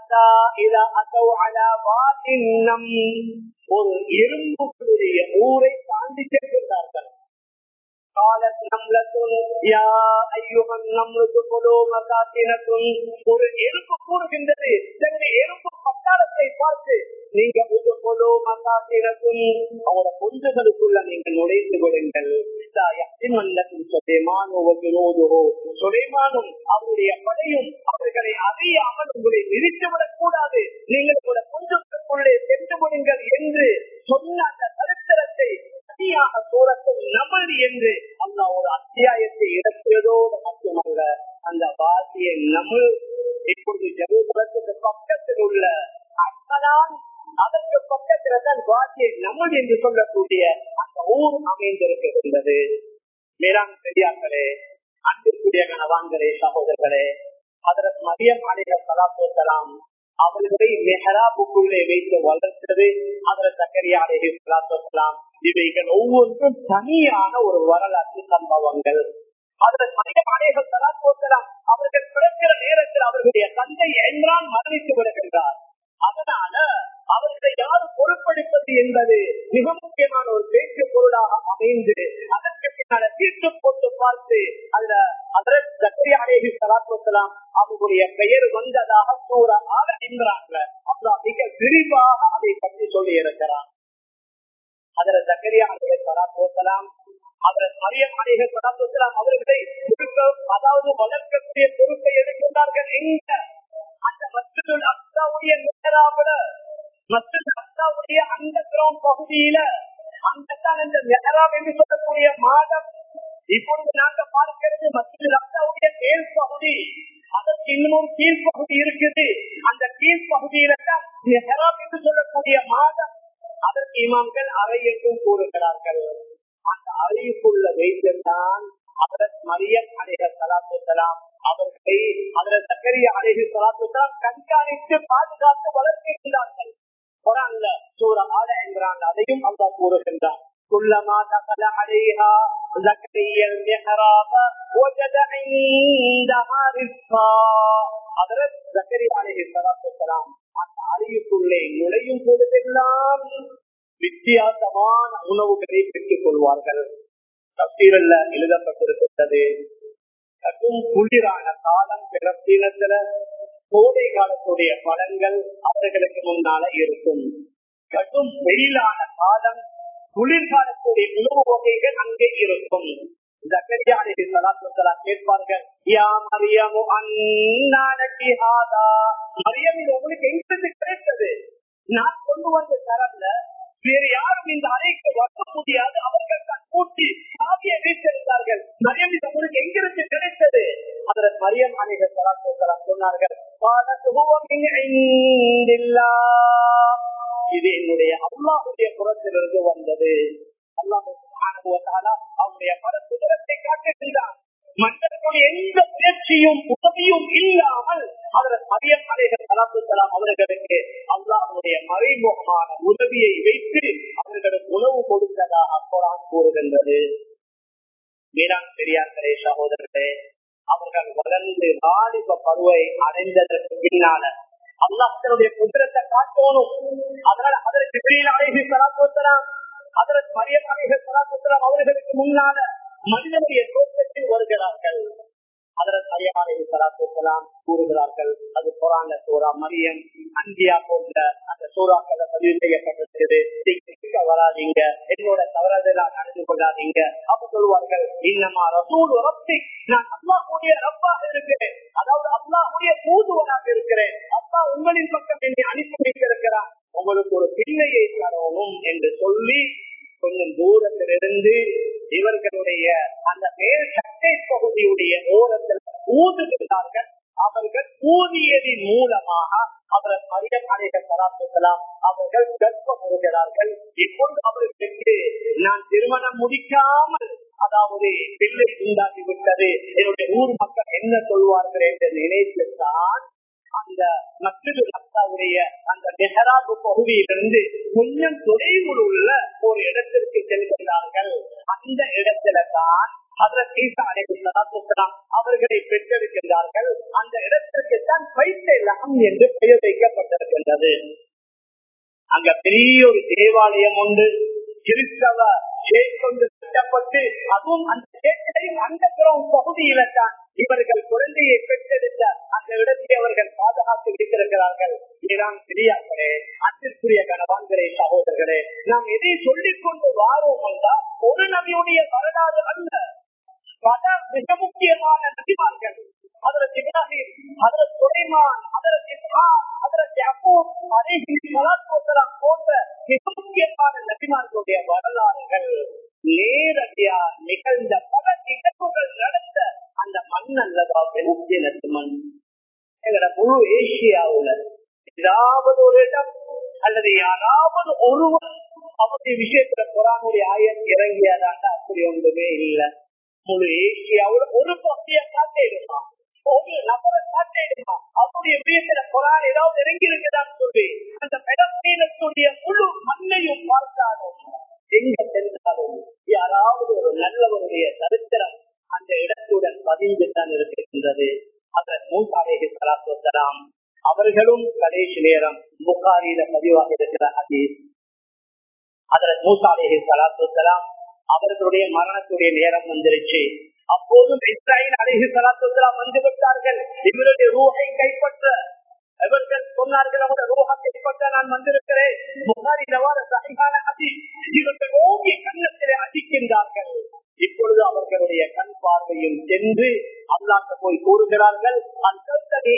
ஒரு எறும்புகளுடைய ஊரை தாண்டி செல்கின்றார்கள் قالت نملة يا أيها النمل ادخلوا مساكنكم ஒரு எறும்பு கூறுகின்றது தன்னுடைய எறும்பு பட்டாளத்தை பார்த்து நீங்க உதுகுலோ மசாக்கினக்கும் அவங்களோட பொந்துகளுக்குள்ள நீங்க நுழைந்து விடுங்கள் சுலைமானும் அவருடைய படையும் அவர்களை அறியாமல் உங்களை நிறுத்திவிடக் கூடாது நீங்கள் கூட கொஞ்சத்துக்குள்ளே சென்று விடுங்கள் என்று சொன்ன அந்த சரித்திரத்தை தனியாக சூரத்தில் நமல் என்று அந்த ஒரு அத்தியாயத்தை இறக்கியதோடு மட்டுமல்ல அந்த வாசிய நமல் இப்பொழுது ஜெருசலத்துக்கு பக்கத்தில் உள்ள அக்கலான் அதற்கு பக்கத்துல தான் வாசிய நமல் என்று சொல்லக்கூடிய அந்த ஊர் அமைந்திருக்கின்றது மேலாண் பெரியார்களே அன்பிற்குரிய கணவான்களே சகோதரர்களே அதற்கு மதியம் அடைகிற சலாத்தோத்தலாம் அவர்களை மெஹராபுக்குள்ளே வைத்து வளர்த்தது அதில் சக்கரியா அடைகி சலாத்தோத்தலாம் இவைகள் ஒவ்வொன்றும் தனியான ஒரு வரலாற்று சம்பவங்கள் அதில் மதியம் அடைகிற சலாத்தோத்தலாம் அவர்கள் பிறக்கிற நேரத்தில் அவர்களுடைய தந்தை என்றால் மரணித்து விடுகின்றார் அதனால அவர்களை யாரு பொருட்படுத்தது என்பது மிக முக்கியமான ஒரு பேச்சு பொருளாக அமைந்து அதற்கு பின்னால தீர்த்து போட்டு பார்த்து அதுல அதற்கு சக்கரியாரேகி சலாத்துவலாம் அவர்களுடைய பெயர் வந்ததாக கூற ஆகின்றாங்க அல்லா மிக விரிவாக அதை பற்றி சொல்லி இருக்கிறார் அதுல சக்கரியாரே சலாத்துவலாம் அவர் மரியம் அநேக சலாத்துவலாம் அவர்களை அதாவது வளர்க்கக்கூடிய பொறுப்பை எடுக்கின்றார்கள் எங்க அந்த மஸ்ஜிதுல் அக்சாவுடைய மெஹராபுல மஸ்ஜித் அக்சாவுடைய அந்த கிரௌண்ட் பகுதியில அங்கத்தான் இந்த மெஹராப் என்று சொல்லக்கூடிய மாதம் இப்பொழுது நாங்க பார்க்கிறது மஸ்ஜித் அக்சாவுடைய மேல் பகுதி அதற்கு இன்னும் கீழ்ப்பகுதி இருக்குது அந்த கீழ்ப்பகுதியில தான் மெஹராப் என்று சொல்லக்கூடிய மாதம் அதற்கு இமாம்கள் அறை என்றும் கூறுகிறார்கள் அந்த அறைக்குள்ள வைத்திருந்தான் அதற்கு மரியம் அலைக சலாத்து சலாம் அவர்களை அதற்கு சக்கரிய அலைகு சலாத்து சலாம் கண்காணித்து பாதுகாத்து வளர்க்கின்றார்கள் குரான்ல சூர ஆட என்கிறான் அதையும் அல்லா கூறுகின்றான் كلما دخل عليها زكريا المحراب وجد عندها رزقا அதற்கு ஜக்கரியா அலைஹி ஸலாத்து வஸலாம் அந்த அறையுக்குள்ளே நுழையும் பொழுதெல்லாம் வித்தியாசமான உணவுகளை பெற்றுக் கொள்வார்கள் தப்சீரல்ல எழுதப்பட்டிருக்கின்றது கடும் குளிரான காலம் பிறப்பினத்துல கோடை காலத்துடைய பலன்கள் அவர்களுக்கு முன்னால இருக்கும் கடும் வெயிலான காலம் குளிர்காலத்துடைய உணவு வகைகள் அங்கே இருக்கும் கேட்பார்கள் யா மரியமு அண்ணானி ஹாதா மரியம் இது உங்களுக்கு எங்கிருந்து கிடைத்தது நான் கொண்டு வந்த தரல வேறு யாரும் இந்த அறைக்கு வர முடியாது அவர்கள் தான் கூட்டி சாவியை வைத்திருந்தார்கள் மரியம் இது உங்களுக்கு எங்கிருந்து கிடைத்தது அதில் மரியம் அணிகள் சலாத்து சொன்னார்கள் இது என்னுடைய அல்லாவுடைய புறத்திலிருந்து வந்தது அல்லாஹ் அவருடைய பரசுதரத்தை காட்டுகின்றான் மற்றவர்களுடைய எந்த முயற்சியும் உதவியும் இல்லாமல் அதில் மரியம் அலைகள் சலாத்துலாம் அவர்களுக்கு அல்லாஹுடைய மறைமுகமான உதவியை வைத்து அவர்களுக்கு உணவு கொடுத்ததாக குரான் கூறுகின்றது வீரான் பெரியார்களே சகோதரர்களே அவர்கள் வளர்ந்து வாலிப பருவை அடைந்ததற்கு பின்னால அல்லாஹனுடைய குதிரத்தை காட்டணும் அதனால அதற்கு வெளியில் அழகி சலாத்துலாம் அதற்கு மரியம் அலைகள் சலாத்துலாம் அவர்களுக்கு முன்னால மனிதனுடைய தோற்றத்தில் வருகிறார்கள் அதற்கு அரியாலை சலாத்துலாம் கூறுகிறார்கள் அது குரான சூறா மரியம் அந்தியா போன்ற அந்த சூறாக்களை பதிவு செய்யப்பட்டிருக்கிறது வராதீங்க என்னோட தவறுதலாக நடந்து கொள்ளாதீங்க அப்ப சொல்வார்கள் இன்னமா ரசூல் ரப்பி நான் அல்லாஹுடைய ரப்பாக இருக்கிறேன் அதாவது அல்லாஹுடைய தூதுவனாக இருக்கிறேன் அப்பா உங்களின் பக்கம் என்னை அனுப்பி வைத்திருக்கிறான் உங்களுக்கு ஒரு பிள்ளையை தரணும் என்று சொல்லி கொஞ்சம் தூரத்திலிருந்து இவர்களுடைய அந்த மேல் சட்டை பகுதியுடைய ஓரத்தில் ஊதுகிறார்கள் அவர்கள் ஊதியதின் மூலமாக அவர் மரியம் அலைகள் சலாத்துக்கலாம் அவர்கள் கர்ப்பம் வருகிறார்கள் இப்பொழுது அவர்களுக்கு நான் திருமணம் முடிக்காமல் அதாவது பிள்ளை உண்டாகி விட்டது என்னுடைய ஊர் மக்கள் என்ன சொல்வார்கள் என்று நினைத்துத்தான் அந்த மற்றொரு அத்தாவுடைய அந்த நெஹராபு பகுதியிலிருந்து கொஞ்சம் தொலைவில் உள்ள ஒரு இடத்திற்கு செல்கிறார்கள் அந்த இடத்துல தான் அவர்களை பெற்றெடுக்கின்றார்கள் அந்த இடத்திற்கு தான் பைத்தலம் என்று பெயர் வைக்கப்பட்டிருக்கின்றது அங்க பெரிய ஒரு தேவாலயம் உண்டு கிறிஸ்தவ கொண்டு கட்டப்பட்டு அதுவும் அந்த சேட்டையும் அந்த பகுதியில தான் இவர்கள் குழந்தையை பெற்றெடுத்த அந்த இடத்தை அவர்கள் பாதுகாத்து வைத்திருக்கிறார்கள் இதுதான் பெரியார்களே அன்பிற்குரிய கணவான்களே சகோதரர்களே நாம் எதை சொல்லிக் கொண்டு வாரோம் என்றால் ஒரு நபியுடைய வரலாறு அல்ல பல மிக முக்கியமான நபிமார்கள் அதற்கு இப்ராஹிம் அதற்கு சுலைமான் அதற்கு அதற்கு அபூப் அலைஹி ஸலாத்து வஸலாம் போன்ற மிக முக்கியமான நபிமார்களுடைய வரலாறுகள் நேரடியா நிகழ்ந்த பல நிகழ்வுகள் நடந்த அந்த மண் அல்லதா பெருத்தினத்து மண் எங்கட முழு ஏசியாவுல ஏதாவது ஒரு இடம் அல்லது யாராவது ஒருவர் அவருடைய விஷயத்துல குரானுடைய ஆயம் இறங்கியதாண்டா அப்படி ஒன்றுமே இல்லை முழு ஏசியாவுல ஒரு பகுதியை காட்டிடுமா ஒரு நபரை காட்டிடுமா அவருடைய விஷயத்துல குரான் ஏதாவது இறங்கி இருக்குதான்னு சொல்லி அந்த பெடப்பீனத்துடைய முழு மண்ணையும் பார்த்தாலும் எங்க சென்றாலும் யாராவது ஒரு நல்லவருடைய சரித்திரம் அந்த இடத்துடன் பதிந்து தான் இருக்கின்றது அதன் மூசாலேஹி சலாத்து வசலாம் அவர்களும் கடைசி நேரம் புகாரியில பதிவாக இருக்கிற ஹதீஸ் அதன் மூசாலேஹி சலாத்து வசலாம் அவர்களுடைய மரணத்துடைய நேரம் வந்துருச்சு அப்போதும் இஸ்ராயில் அழகி சலாத்துலாம் வந்து விட்டார்கள் இவருடைய ரூஹை கைப்பற்ற இவர்கள் சொன்னார்கள் அவருடைய ரூஹா கைப்பற்ற நான் வந்திருக்கிறேன் புகாரில் வர சகிகான அதி இவர்கள் ஓங்கி கண்ணத்திலே அடிக்கின்றார்கள் இப்பொழுது அவர்களுடைய கண் பார்வையும் சென்று அல்லாக்க போய் கூறுகிறார்கள் அந்த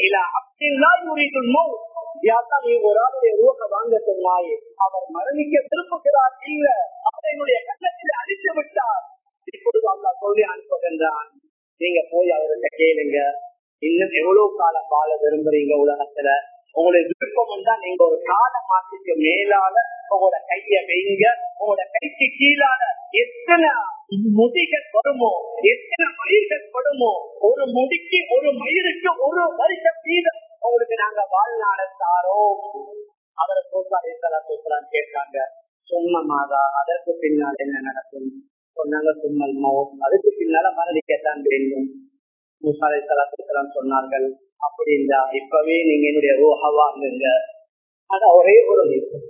ஒரு ஆளுடைய ரூப வாங்க சொன்னாயே அவர் மரணிக்க திருப்புகிறார் இல்ல அவர் என்னுடைய கண்ணத்தில் அடித்து விட்டார் இப்பொழுது அல்லா சொல்லி அனுப்புகின்றான் நீங்க போய் அவர்கிட்ட கேளுங்க இன்னும் எவ்வளவு காலம் வாழ விரும்புறீங்க உலகத்துல உங்களுக்கு விருப்பம் வந்தா நீங்க ஒரு கால மாசத்துக்கு மேலால உங்களோட கைய வைங்க உங்களோட கைக்கு கீழால எத்தனை முடிகள் வருமோ எத்தனை மயிர்கள் வருமோ ஒரு முடிக்கு ஒரு மயிருக்கு ஒரு வருஷம் வீதம் உங்களுக்கு நாங்க வாழ்நாள தாரோம் அவரை சோசாரி கேட்காங்க சும்மமாதா அதற்கு பின்னால் என்ன நடக்கும் சொன்னாங்க சும்மல் மோ அதுக்கு பின்னால மரணிக்கத்தான் வேண்டும் முசாலை சலாத்துலாம் சொன்னார்கள் அப்படி இருந்தா இப்பவே நீங்க என்னுடைய ரூஹா வாங்குங்க ஆனா ஒரே ஒரு நிபந்தனை.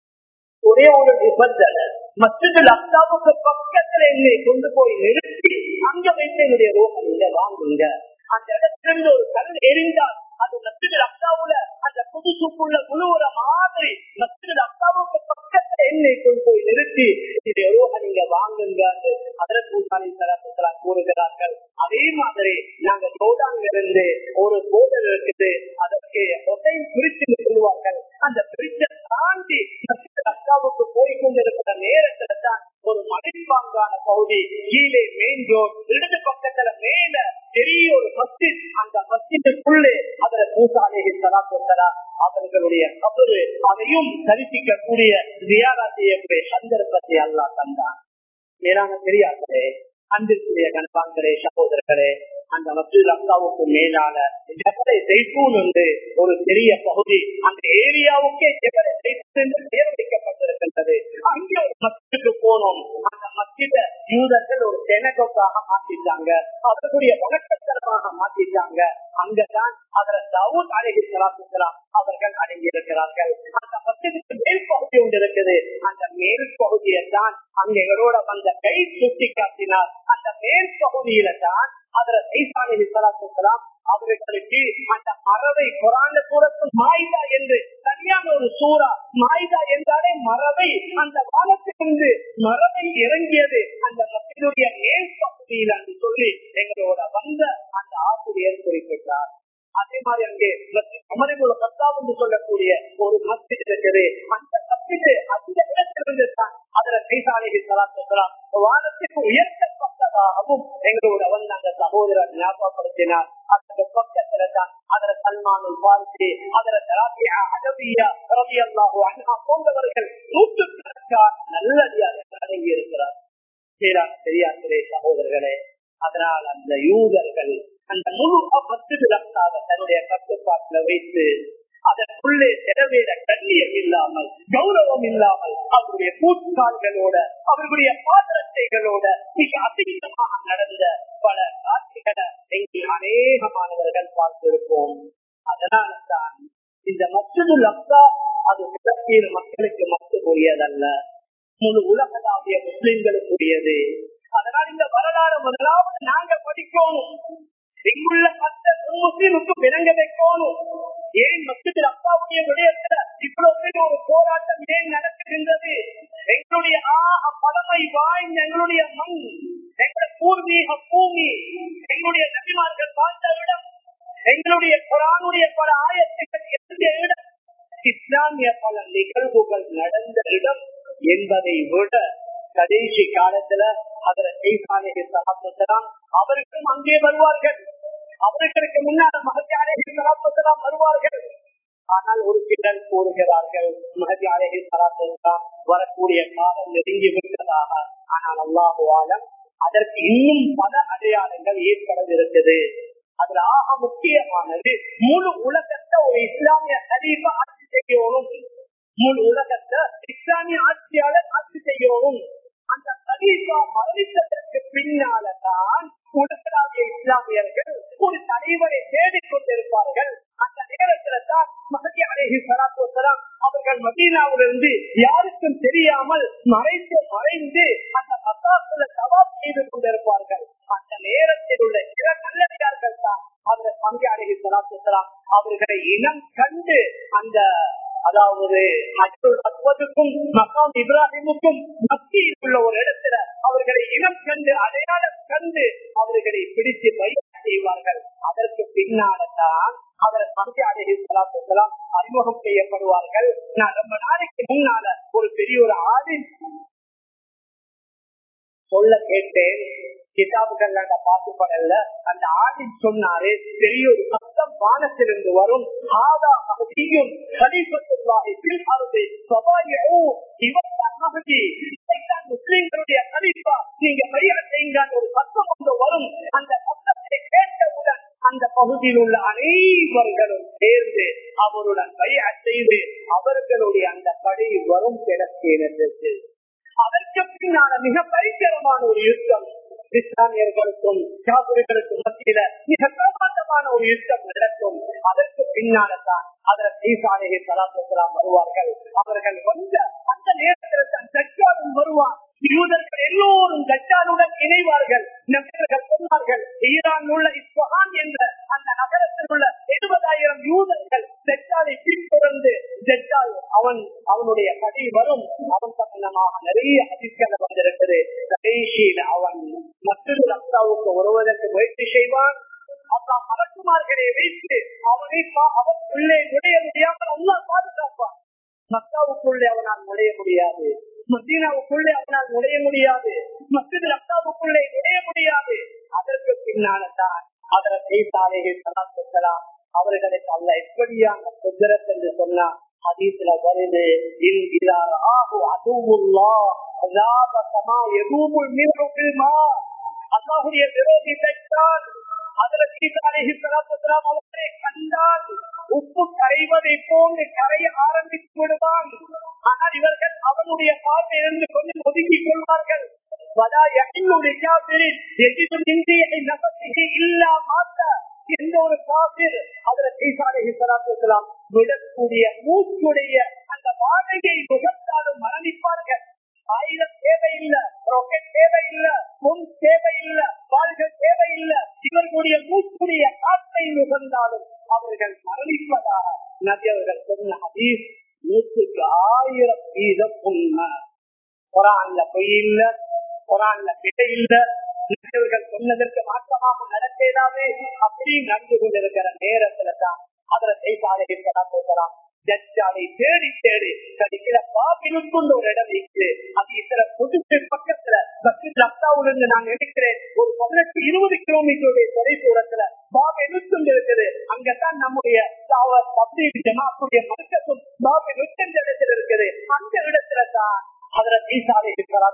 ஒரே ஒரு நிபந்தனை மற்றொரு அத்தாவுக்கு பக்கத்துல என்னை கொண்டு போய் நிறுத்தி அங்க வைத்து என்னுடைய ரூஹா நீங்க வாங்குங்க அந்த இடத்துல ஒரு கல் எரிந்தால் அது மற்றொரு அத்தாவுல அந்த புதுசுக்குள்ள முழுவுற மாதிரி மற்றொரு அத்தாவுக்கு பக்கத்துல என்னை கொண்டு போய் நிறுத்தி என்னுடைய ரூஹா நீங்க வாங்குங்க அதற்கு முசாலை சலாத்துலாம் கூறுகிறார்கள் அதே மாதிரி நாங்க ஜோடாங்க இருந்து ஒரு போதல் இருக்குது அதற்கு ஒசை பிரிச்சு சொல்லுவார்கள் அந்த பிரிச்சை தாண்டி அக்காவுக்கு போய் கொண்டிருக்கிற நேரத்துல தான் ஒரு மலைப்பாங்கான பகுதி கீழே மெயின் ரோட் இடது பக்கத்துல மேல பெரிய ஒரு மஸ்ஜித் அந்த மஸ்ஜிதுக்குள்ளே அதுல மூசாலே சலாத்தலா அவர்களுடைய கபரு அதையும் தரிசிக்கக்கூடிய தியாகா செய்யக்கூடிய சந்தர்ப்பத்தை அல்லா தந்தான் மேலான பெரியார்களே அன்பிற்குரிய கண்பான்களே சகோதரர்களே அந்த மசூல் அக்காவுக்கு மேலான ஜபலை ஜெய்பூன் என்று ஒரு பெரிய பகுதி அந்த ஏரியாவுக்கே ஜபலை ஜெய்பூன் என்று பெயர் வைக்கப்பட்டிருக்கின்றது அங்கே ஒரு மஸ்ஜிதுக்கு போனோம் அந்த மஸ்ஜித யூதர்கள் ஒரு செனகோக்காக மாத்திட்டாங்க அதற்குரிய வணக்கத்தனமாக மாத்திட்டாங்க அங்கதான் அதில் தவுத் அழகி சலாத்துலாம் அவர்கள் அடங்கியிருக்கிறார்கள் அந்த மஸ்ஜிதுக்கு மேல் பகுதி ஒன்று இருக்குது அந்த மேல் பகுதியை தான் அங்க எங்களோட வந்த கை சுட்டி காட்டினார் அந்த மேல் பகுதியில தான் அதுல சைசானி சலாத்துலாம் அவர்களுக்கு அந்த மரபை குரான சூரத்தில் மாய்தா என்று சரியான ஒரு சூறா மாய்தா என்றாலே மரபை அந்த வானத்திலிருந்து மரபை இறங்கியது அந்த மக்களுடைய மேல் பகுதியில் என்று சொல்லி எங்களோட வந்த அந்த ஆசிரியர் குறிப்பிட்டார் அதே மாதிரி அங்கே அமரிபுல பத்தாம் என்று சொல்லக்கூடிய ஒரு மஸ்ஜித் இருக்குது அந்த மஸ்ஜித் அந்த இடத்திலிருந்து தான் அதுல கைசாலை சலாத்துலாம் வானத்துக்கு உயர்த்தப்பட்டதாகவும் எங்களோட வந்து அந்த சகோதரர் ஞாபகப்படுத்தினார் அந்த பக்கத்துல தான் அதுல சல்மானுல் பார்சி அதுல தராபியா அகபியா ரவி அல்லாஹு அண்ணா போன்றவர்கள் நூற்றுக்கணக்கான நல்லடியாக அடங்கி இருக்கிறார் பெரியார்களே சகோதரர்களே அதனால் அந்த யூதர்கள் அந்த முழு பத்துகளாக தன்னுடைய கட்டுப்பாட்டுல வைத்து அதற்குள்ளே செலவேட கண்ணியம் இல்லாமல் கௌரவம் இல்லாமல் அவருடைய கூட்டாள்களோட அவர்களுடைய பாதரட்டைகளோட மிக அதிகமாக நடந்த பல காட்சிகளை எங்கள் அநேகமானவர்கள் பார்த்திருப்போம் அதனால தான் இந்த மற்றொரு லப்தா அது மிகப்பெரிய மக்களுக்கு மட்டுக்குரியதல்ல முழு உலகளாவிய முஸ்லிம்களுக்குரியது அதனால் இந்த வரலாறு முதலாவது நாங்க படிக்கணும் இங்குள்ள மற்ற முஸ்லிமுக்கு விளங்க வைக்கணும் ஏன் மத்தியில் அப்பாவுடைய விடயத்துல இவ்வளவு பெரிய ஒரு போராட்டம் ஏன் நடக்குகின்றது எங்களுடைய ஆக பழமை வாய்ந்த எங்களுடைய மண் எங்களுடைய பூர்வீக பூமி எங்களுடைய நபிமார்கள் வாழ்ந்த இடம் எங்களுடைய குரானுடைய பல ஆயத்துக்கள் இருந்த இடம் இஸ்லாமிய பல நிகழ்வுகள் நடந்த இடம் என்பதை விட கடைசி காலத்துல அதுல செய்சாலைகள் சகாப்தலாம் அவருக்கும் அங்கே வருவார்கள் அவர்களுக்கு முன்னால மகத்தியாலைகள் சகாப்தலாம் வருவார்கள் ஆனால் ஒரு சிலர் கூறுகிறார்கள் மகத்தியாலைகள் சகாப்தலாம் வரக்கூடிய காலம் நெருங்கி விட்டதாக ஆனால் அல்லாஹுவாலம் அதற்கு இன்னும் பல அடையாளங்கள் ஏற்படவிருக்கிறது அதுல ஆக முக்கியமானது முழு உலகத்தை ஒரு இஸ்லாமிய கலீபா ஆட்சி செய்யணும் முழு உலகத்தை இஸ்லாமிய ஆட்சியாளர் ஆட்சி செய்யணும் அந்த கலீபா மரணித்ததற்கு பின்னால்தான் உலகளாவிய இஸ்லாமியர்கள் ஒரு தலைவரை தேடிக் கொண்டிருப்பார்கள் அந்த நேரத்துல தான் மகதி அலேஹி சலாத்து வசலாம் அவர்கள் மதீனாவிலிருந்து யாருக்கும் தெரியாமல் மறைந்து மறைந்து அந்த மசாசுல சவால் செய்து கொண்டிருப்பார்கள் அந்த நேரத்தில் உள்ள சில நல்லடியார்கள் தான் அந்த பங்கு அலேஹி சலாத்து வசலாம் அவர்களை இனம் கண்டு அந்த அதாவது அற்பதுக்கும் மக்காம் இப்ராஹிமுக்கும் மத்தியில் உள்ள ஒரு இடத்துல அவர்களை இனம் கண்டு அடையாளம் கண்டு அவர்களை பிடித்து பயிர் செய்வார்கள் அதற்கு பின்னால்தான் அவர் சந்தியாதிகளாம் அறிமுகம் செய்யப்படுவார்கள் நான் ரொம்ப நாளைக்கு முன்னால ஒரு பெரிய ஒரு ஆளின் சொல்ல கேட்டேன் கிதாபுகள் பார்க்கப்படல அந்த ஆடில் சொன்னாரு பெரிய ஒரு சத்தம் வானத்திலிருந்து வரும் ஆதா மகதியும் கலிபத்துல்லாஹி பில் அருது சபாயோ இவர்தான் மகதி இதைத்தான் முஸ்லிம்களுடைய கலிப்பா நீங்க பையா செய்யுங்க ஒரு சத்தம் ஒன்று வரும் அந்த சத்தத்தை கேட்டவுடன் அந்த பகுதியில் உள்ள அனைவர்களும் சேர்ந்து அவருடன் பையா செய்து அவர்களுடைய அந்த படை வரும் கிடக்கிறது அதற்கு பின்னால மிக பயங்கரமான ஒரு யுத்தம் இஸ்லாமியர்களுக்கும் காவிரிகளுக்கும் மத்தியில மிக பிரமாண்டமான ஒரு யுத்தம் நடக்கும் அதற்கு பின்னால்தான் அதில் ஈசானகி சலாத்துலாம் வருவார்கள் அவர்கள் வந்த அந்த நேரத்தில் தான் தஜ்ஜாலும் வருவார் யூதர்கள் எல்லோரும் தஜ்ஜாலுடன் இணைவார்கள் நபர்கள் சொன்னார்கள் ஈரான் உள்ள இஸ்வஹான் என்ற அந்த நகரத்தில் உள்ள எழுபதாயிரம் யூதர்கள் தஜ்ஜாலை பின்தொடர்ந்து தஜ்ஜால் அவன் அவனுடைய கதை வரும் அவன் சம்பந்தமாக நிறைய அதிர்களை வந்திருக்கிறது கடைசியில் அவன் மற்றொரு ரக்தாவுக்கு வருவதற்கு முயற்சி செய்வான் அல்லா மலக்குமார்களை வைத்து அவனை அவன் உள்ளே நுழைய முடியாமல் அல்லா பாதுகாப்பான் மக்காவுக்குள்ளே அவனால் நுழைய முடியாது மதீனாவுக்குள்ளே அவனால் நுழைய முடியாது மத்திய ரக்தாவுக்குள்ளே நுழைய முடியாது அதற்கு பின்னால்தான் அதற்கு செய்தாலேகள் சலாத்துக்கலாம் அவர்களுக்கு அல்ல எப்படியான குதிரத் என்று சொன்னா ஹதீஸ்ல வருது இன்கிறார் ஆகு அதுவுல்லா அல்லாத சமா எதுவும் நீருமா அல்லாஹுடைய விரோதி பெற்றால் அவரை கண்டால் உப்பு கரைவதை போன்று கரைய ஆரம்பித்து விடுவான் ஆனால் இவர்கள் அவனுடைய பார்வையிலிருந்து கொஞ்சம் ஒதுக்கிக் கொள்வார்கள் எந்த ஒரு காபிர் அதுல சீசாலாம் விடக்கூடிய மூச்சுடைய அந்த வாடகை முகத்தாலும் மரணிப்பார்கள் ஆயுதம் தேவையில்லை ராக்கெட் தேவையில்லை பொன் தேவையில்லை வாள்கள் தேவையில்லை இவர்களுடைய மூச்சுடைய காற்றை நுகர்ந்தாலும் அவர்கள் மரணிப்பதாக நபி அவர்கள் சொன்ன ஹதீஸ் நூற்றுக்கு ஆயிரம் வீதம் உண்மை குரான்ல பொய் இல்ல குரான்ல பிழை இல்ல நபியவர்கள் சொன்னதற்கு மாற்றமாக நடக்கலாமே அப்படி நடந்து கொண்டிருக்கிற நேரத்துல தான் அதுல செய்தாலே போகலாம் ஜட்ஜாலை தேடி தேடி கடைசியில பாபிலும் கொண்டு ஒரு இடம் இருக்கு அது இத்தனை புதுசு பக்கத்துல பக்தி ரத்தாவிலிருந்து நான் நினைக்கிறேன் ஒரு பதினெட்டு இருபது கிலோமீட்டருடைய தொலை தூரத்துல பாபை நிறுத்தம் இருக்குது அங்கதான் நம்முடைய பக்தி ஜமாத்துடைய மருக்கத்தும் பாபை நிறுத்தம் இடத்துல இருக்குது அந்த இடத்துல தான் அதுல ஈசாலை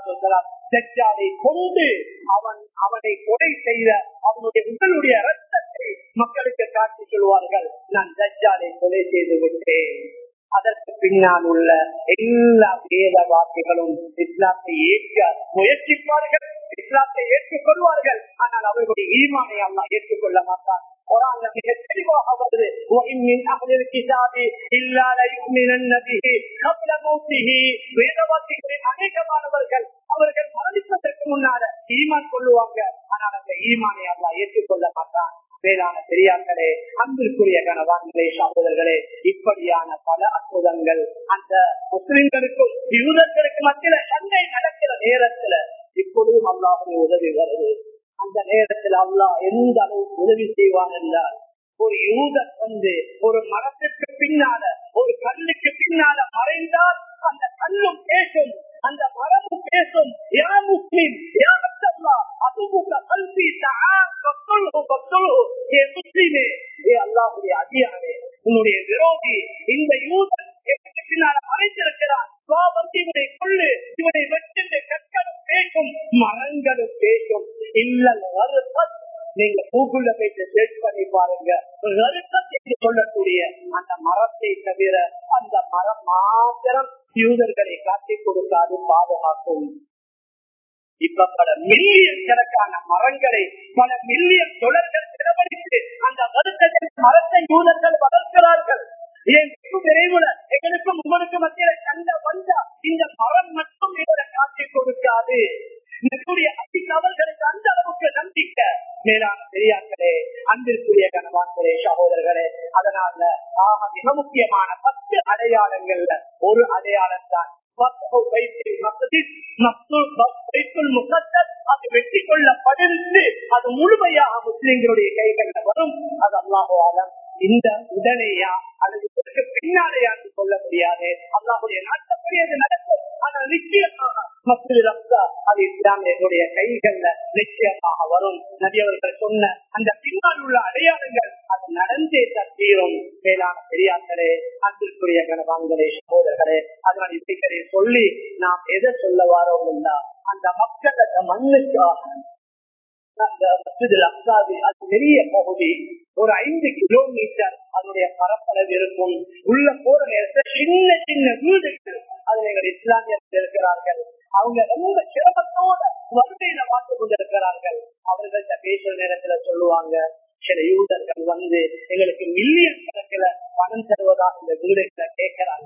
ஜட்ஜாலை கொண்டு அவன் அவனை கொலை செய்த அவனுடைய உங்களுடைய ரத்தத்தை மக்களுக்கு காட்டி சொல்வார்கள் நான் ஜட்ஜாலை கொலை செய்து விட்டேன் அதற்கு பின்னால் உள்ள எல்லா வேத வார்த்தைகளும் இஸ்லாத்தை ஏற்க முயற்சிப்பார்கள் இஸ்லாத்தை ஏற்றுக்கொள்வார்கள் ஆனால் அவர்களுடைய ஈமானை அல்லா ஏற்றுக்கொள்ள மாட்டார் குரான்ல மிக தெளிவாக வருது وَإِن مِّنْ أَهْلِ الْكِتَابِ إِلَّا لَيُؤْمِنَنَّ بِهِ قَبْلَ مَوْتِهِ வேதவாசிகளின் அநேகமானவர்கள் அவர்கள் மரணிப்பதற்கு முன்னால ஈமான் கொள்ளுவாங்க ஆனால் அந்த ஈமானை அல்லா ஏற்றுக்கொள்ள மாட்டான் வேளாண் பெரியார்களே அன்பிற்குரிய கணவான்களே சகோதரர்களே இப்படியான பல அற்புதங்கள் அந்த முஸ்லிம்களுக்கும் யூதர்களுக்கு மத்தியில சண்டை நடக்கிற நேரத்துல இப்பொழுதும் அல்லாவுடைய உதவி வருது அந்த நேரத்தில் அல்லாஹ் எந்த அளவுக்கு உதவி செய்வான் என்றால் ஒரு யூதர் வந்து ஒரு மரத்திற்கு பின்னால ஒரு கல்லுக்கு பின்னால மறைந்தால் அந்த கல்லும் பேசும் அந்த மரமும் பேசும் யா முஸ்லிம் யா அத்தல்லா அதுமுக கல்வி முஸ்லிமே ஏ அல்லாஹுடைய அதிகாரே உன்னுடைய விரோதி இந்த யூதன் பின்னால மறைந்திருக்கிறான் இவனை கொள்ளு இவனை வெற்றி கற்களும் பேசும் மரங்களும் பேசும் இல்ல நீங்க கூகுள்ல போயிட்டு சர்ச் பண்ணி பாருங்க என்று சொல்லக்கூடிய அந்த மரத்தை தவிர அந்த மரம் மாத்திரம் யூதர்களை காட்டி கொடுக்காது பாதுகாக்கும் இப்ப பல மில்லியன் கணக்கான மரங்களை பல மில்லியன் தொடர்கள் செலவழித்து அந்த வருத்தத்தில் மரத்தை யூதர்கள் வளர்க்கிறார்கள் ஏன் விரைவுல எங்களுக்கும் உங்களுக்கு மத்தியில கண்ட வந்தா இந்த மரம் மட்டும் இவரை காட்டி கொடுக்காது நம்முடைய அதிக அவர்களுக்கு அந்த அளவுக்கு நம்பிக்கை மேலான பெரியார்களே அன்பிற்குரிய கணவான்களே சகோதரர்களே அதனால ஆக மிக முக்கியமான பத்து அடையாளங்கள்ல ஒரு அடையாளம் தான் அது வெற்றி கொள்ளப்படிருந்து அது முழுமையாக முஸ்லிம்களுடைய கைகளில் வரும் அது அல்லாஹாலம் இந்த உடனேயா அல்லது இதற்கு பின்னாலேயா சொல்ல முடியாது அல்லாஹுடைய நாட்டப்படி அது நடக்கும் ஆனால் நிச்சயமாக மஸ்ஜித் ரப்தா அது இஸ்லாமியர்களுடைய கைகள்ல நிச்சயமாக வரும் நபி அவர்கள் சொன்ன அந்த பின்னால் உள்ள அடையாளங்கள் அது நடந்தே தீரும் மேலான பெரியார்களே அன்பிற்குரிய கணவான்களே சகோதரர்களே அதனால் இசைக்கரை சொல்லி நாம் எதை சொல்ல வாரோம்னா அந்த மக்கள் அந்த மண்ணுக்காக அந்த மஸ்ஜித் அப்சாது அது பெரிய பகுதி ஒரு ஐந்து கிலோமீட்டர் அதனுடைய பரப்பளவு இருக்கும் உள்ள போற நேரத்தில் சின்ன சின்ன வீடுகள் அதுல எங்கள் இஸ்லாமியர்கள் இருக்கிறார்கள் அவங்க ரொம்ப சிரமத்தோட வறுமையில பார்த்து கொண்டிருக்கிறார்கள் அவர்கள்ட்ட பேசுற நேரத்துல சொல்லுவாங்க சில யூதர்கள் வந்து எங்களுக்கு மில்லியன் கணக்குல பணம் தருவதாக இந்த வீடுகளை கேட்கிறாங்க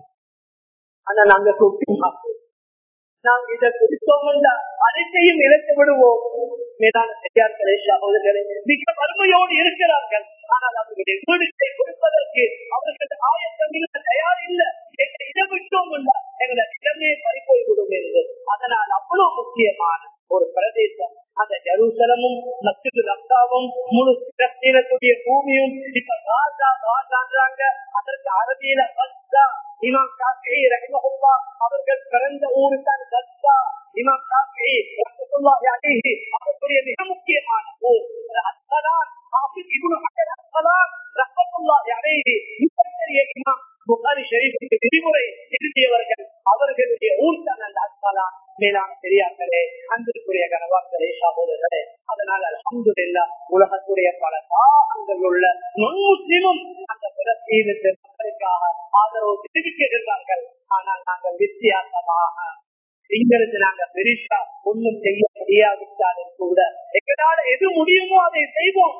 ஆனா நாங்க கூப்பிட்டு பார்ப்போம் நாம் இதை குறித்தோம் அனைத்தையும் இழந்து விடுவோம் மேலான பெரியார்களே சகோதரர்களே மிக வறுமையோடு இருக்கிறார்கள் ஆனால் அவர்களுடைய வீடுகளை கொடுப்பதற்கு அவர்கள் ஆயத்தம் இல்லை தயார் இல்லை எங்களை இடம் விட்டோம் எங்களை இடமே பறிப்போய்விடும் என்று அதனால் அவ்வளவு முக்கியமான ஒரு பிரதேசம் அந்த ஜெருசலமும் மஸ்ஜிது ரக்தாவும் முழு சீரக்கூடிய பூமியும் இப்ப காசா காசான்றாங்க அதற்கு அரபியில பஸ்தா இமாம் காஃபி ரஹ்மஹுல்லா அவர்கள் பிறந்த ஊரு தான் கத்தா இமாம் காஃபி ரஹ்மத்துல்லாஹி அலைஹி அவர்களுடைய மிக முக்கியமான ஊர் அஸ்ஸலாத் ஹாஃபிஸ் இப்னு ஹஜர் அஸ்ஸலாத் ரஹ்மத்துல்லாஹி அலைஹி மிகப்பெரிய இமாம் புகாரி ஷரீஃபுக்கு விதிமுறை எழுதியவர்கள் அவர்களுடைய ஊர் தான் அந்த அஸ்ஸலாத் மேலான பெரியார்களே அன்பிற்குரிய கனவாக்களே சகோதரர்களே அதனால் அலமதுல்லா உலகத்துடைய பல பாகங்கள் உள்ள நுண்முஸ்லிமும் அந்த பிரச்சீனத்து மக்களுக்காக ஆதரவு தெரிவிக்கிறார்கள் ஆனால் நாங்கள் வித்தியாசமாக இங்கிருந்து நாங்க பெரிசா ஒன்றும் செய்ய முடியாவிட்டாலும் கூட எங்களால எது முடியுமோ அதை செய்வோம்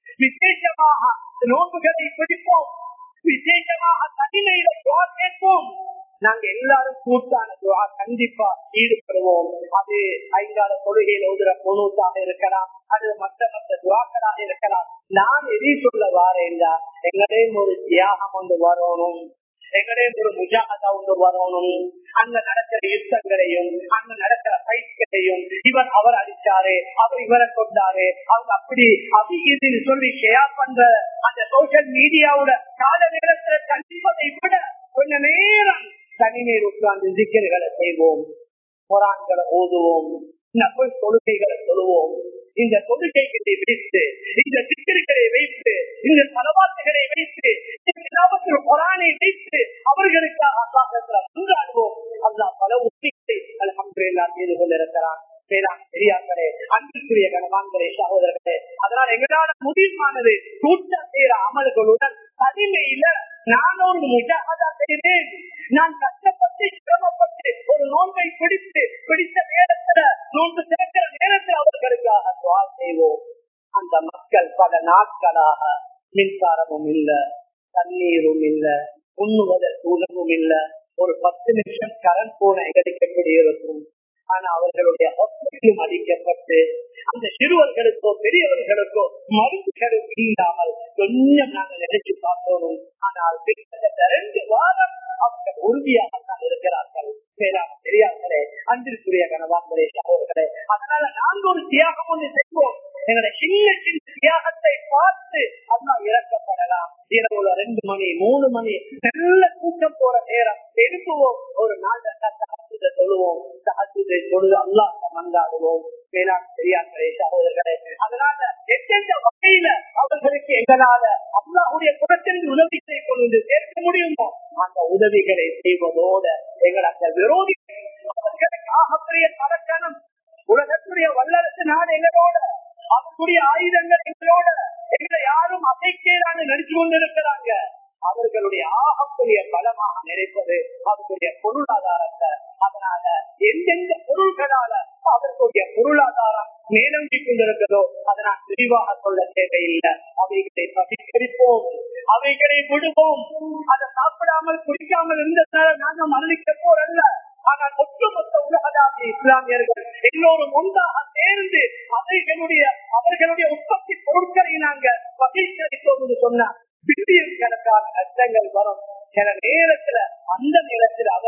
விசேஷமாக நோன்புகளை பிடிப்போம் விசேஷமாக தனிமையில துவா கேட்போம் நாங்க எல்லாரும் கூட்டான துவா கண்டிப்பா ஈடுபடுவோம் அது ஐந்தாறு தொழுகையில் ஓதுற பொண்ணூத்தாக இருக்கலாம் அது மற்ற மற்ற துவாக்களாக இருக்கலாம் நான் எதை சொல்ல வாரேன்டா எங்களையும் ஒரு தியாகம் கொண்டு வரணும் எங்களையும் ஒரு முஜாகதா ஒன்று வரணும் அங்க நடக்கிற யுத்தங்களையும் அங்க நடக்கிற பயிற்சிகளையும் இவர் அவர் அடிச்சாரு அவர் இவரை கொண்டாரு அவங்க அப்படி அது இதுன்னு சொல்லி ஷேர் பண்ற அந்த சோசியல் மீடியாவோட கால நேரத்துல கண்டிப்பதை விட கொஞ்ச நேரம் தனிநீர் உட்கார்ந்து சிக்கல்களை செய்வோம் குரான்களை ஓதுவோம் நபல் தொழுகைகளை சொல்லுவோம் இந்த தொழுகைகளை வைத்து இந்த சிக்கல்களை வைத்து இந்த தலவாத்துகளை வைத்து இந்த குரானை வைத்து அவர்களுக்காக அல்லாஹ் கொண்டாடுவோம் அல்லாஹ் பல உத்திகளை அலமதுல்லா செய்து கொண்டிருக்கிறான் வேளாண் பெரியார்களே அன்பிற்குரிய கனவான்களே சகோதரர்களே அதனால் எங்களால முடிவானது கூட்டம் செய்யற அமல்களுடன் தனிமையில நான் ஒரு முஜாகதா செய்தேன் நான் கஷ்டப்பட்டு சிரமப்பட்டு ஒரு நோன்பை பிடித்து பிடித்த நேரத்துல நோன்பு திறக்கிற நேரத்தில் அவர்களுக்காக துவா செய்வோம் அந்த மக்கள் பல நாட்களாக மின்சாரமும் இல்ல தண்ணீரும் இல்ல உண்ணுவதற்கு உணவும் இல்ல ஒரு பத்து நிமிஷம் கரண்ட் போன எங்களுக்கு எப்படி இருக்கும் ஆனா அவர்களுடைய ஹாஸ்பிட்டலும் அடிக்கப்பட்டு அந்த சிறுவர்களுக்கோ பெரியவர்களுக்கோ மருந்துகளும் இல்லாமல் கொஞ்சம் நாங்கள் நினைச்சு பார்த்தோம் ஆனால் கிட்டத்தட்ட ரெண்டு வாரம் அவங்க உறுதியாகத்தான் இருக்கிறார்கள் தெரியாதே அன்பிற்குரிய கனவான்களே சகோதரர்களே அதனால நாங்க ஒரு தியாகம் ஒன்று செய்வோம் எங்களுடைய சின்ன சின்ன தியாகத்தை பார்த்து அல்லா இறக்கப்படலாம் இரவுல ரெண்டு மணி மூணு மணி நல்ல கூட்டம் போற நேரம் எழுப்புவோம் ஒரு நாள் சகத்துதை சொல்லுவோம் சகத்துதை தொழுது அல்லா மந்தாடுவோம் மேலாண் பெரியார்களே சகோதரர்களே அதனால எந்தெந்த வகையில அவர்களுக்கு எங்களால அல்லாவுடைய புறத்தில் உதவி செய்து கொண்டு சேர்க்க முடியுமோ அந்த உதவிகளை செய்வதோட எங்கள் அந்த விரோதி அவர்களுக்கு ஆகப்பெரிய தலக்கணம் உலகத்துடைய வல்லரசு நாடு எங்களோட அவர்களுடைய ஆயுதங்கள் எங்களோட எங்களை யாரும் அசைக்கேறான்னு நடிச்சு கொண்டிருக்கிறாங்க அவர்களுடைய ஆகக்கூடிய பலமாக நினைப்பது அவர்களுடைய பொருளாதாரத்தை அதனால எந்தெந்த பொருள்களால அவர்களுடைய பொருளாதாரம் மேலங்கி கொண்டிருக்கிறதோ அதனால் விரிவாக சொல்ல தேவையில்லை அவைகளை பகிர்ப்போம் அவைகளை விடுவோம் அதை சாப்பிடாமல் குடிக்காமல் இருந்த நாங்க மரணிக்க போறல்ல ஆனால் ஒட்டுமொத்த உலகளாவிய இஸ்லாமியர்கள் எல்லோரும் ஒன்றாக சேர்ந்து அவைகளுடைய அவர்களுடைய உற்பத்தி பொருட்களை நாங்க பகிர்ந்தளித்தோம் என்று சொன்ன பில்லியன் கணக்கான நஷ்டங்கள் வரும் சில நேரத்துல அந்த நேரத்தில் அவர்கள்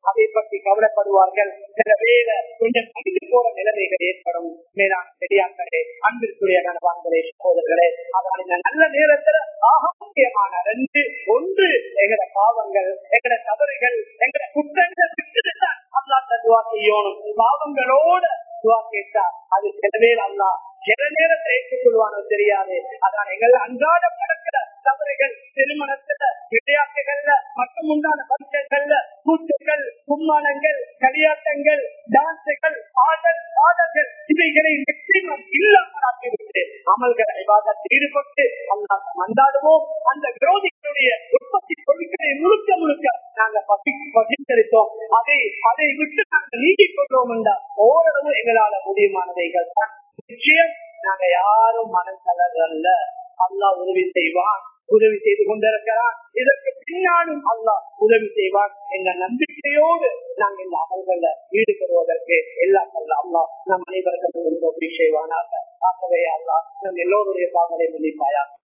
அதை பற்றி கவலைப்படுவார்கள் சில வேலை கொஞ்சம் கடிந்து போற நிலைமைகள் ஏற்படும் மேலான பெரியார்களே அன்பிற்குரிய கணவான்களே சகோதரர்களே அதனால் இந்த நல்ல நேரத்துல ஆக முக்கியமான ரெண்டு ஒன்று எங்கட பாவங்கள் எங்கட தவறுகள் எங்கட குற்றங்கள் விட்டுதான் அல்லாட்ட துவா செய்யணும் பாவங்களோட துவா கேட்டா அது சிலவே அல்லா சில நேரத்தை ஏற்றுக்கொள்வானோ தெரியாது அதான் எங்கள் அன்றாட நடக்கிற தவறுகள் திருமணத்துல விளையாட்டுகள்ல மற்றும் உண்டான பரிசல்கள்ல கூத்துக்கள் கும்மானங்கள் களியாட்டங்கள் டான்ஸுகள் ஆடல் பாடல்கள் இவைகளை நிச்சயம் இல்லாமல் ஆக்கிவிட்டு அமல்கள் விவாதத்தில் ஈடுபட்டு அல்லாத மந்தாடுவோம் அந்த விரோதிகளுடைய உற்பத்தி பொருட்களை முழுக்க முழுக்க நாங்க பகிர்ந்தளித்தோம் அதை அதை விட்டு நாங்கள் நீக்கிக் கொண்டோம் என்றால் ஓரளவு எங்களால முடியுமானவைகள் தான் நிச்சயம் நாங்க யாரும் மனசலகல்ல அல்லா உதவி செய்வான் உதவி செய்து கொண்டிருக்கிறான் இதற்கு பின்னாலும் அல்லா உதவி செய்வான் என்ற நம்பிக்கையோடு நாங்கள் இந்த அமல்கள்ல ஈடுபடுவதற்கு எல்லாம் அல்ல அல்லா நம் அனைவருக்கும் உதவி செய்வானாக ஆகவே அல்லா நம் எல்லோருடைய பாவனை மன்னிப்பாயா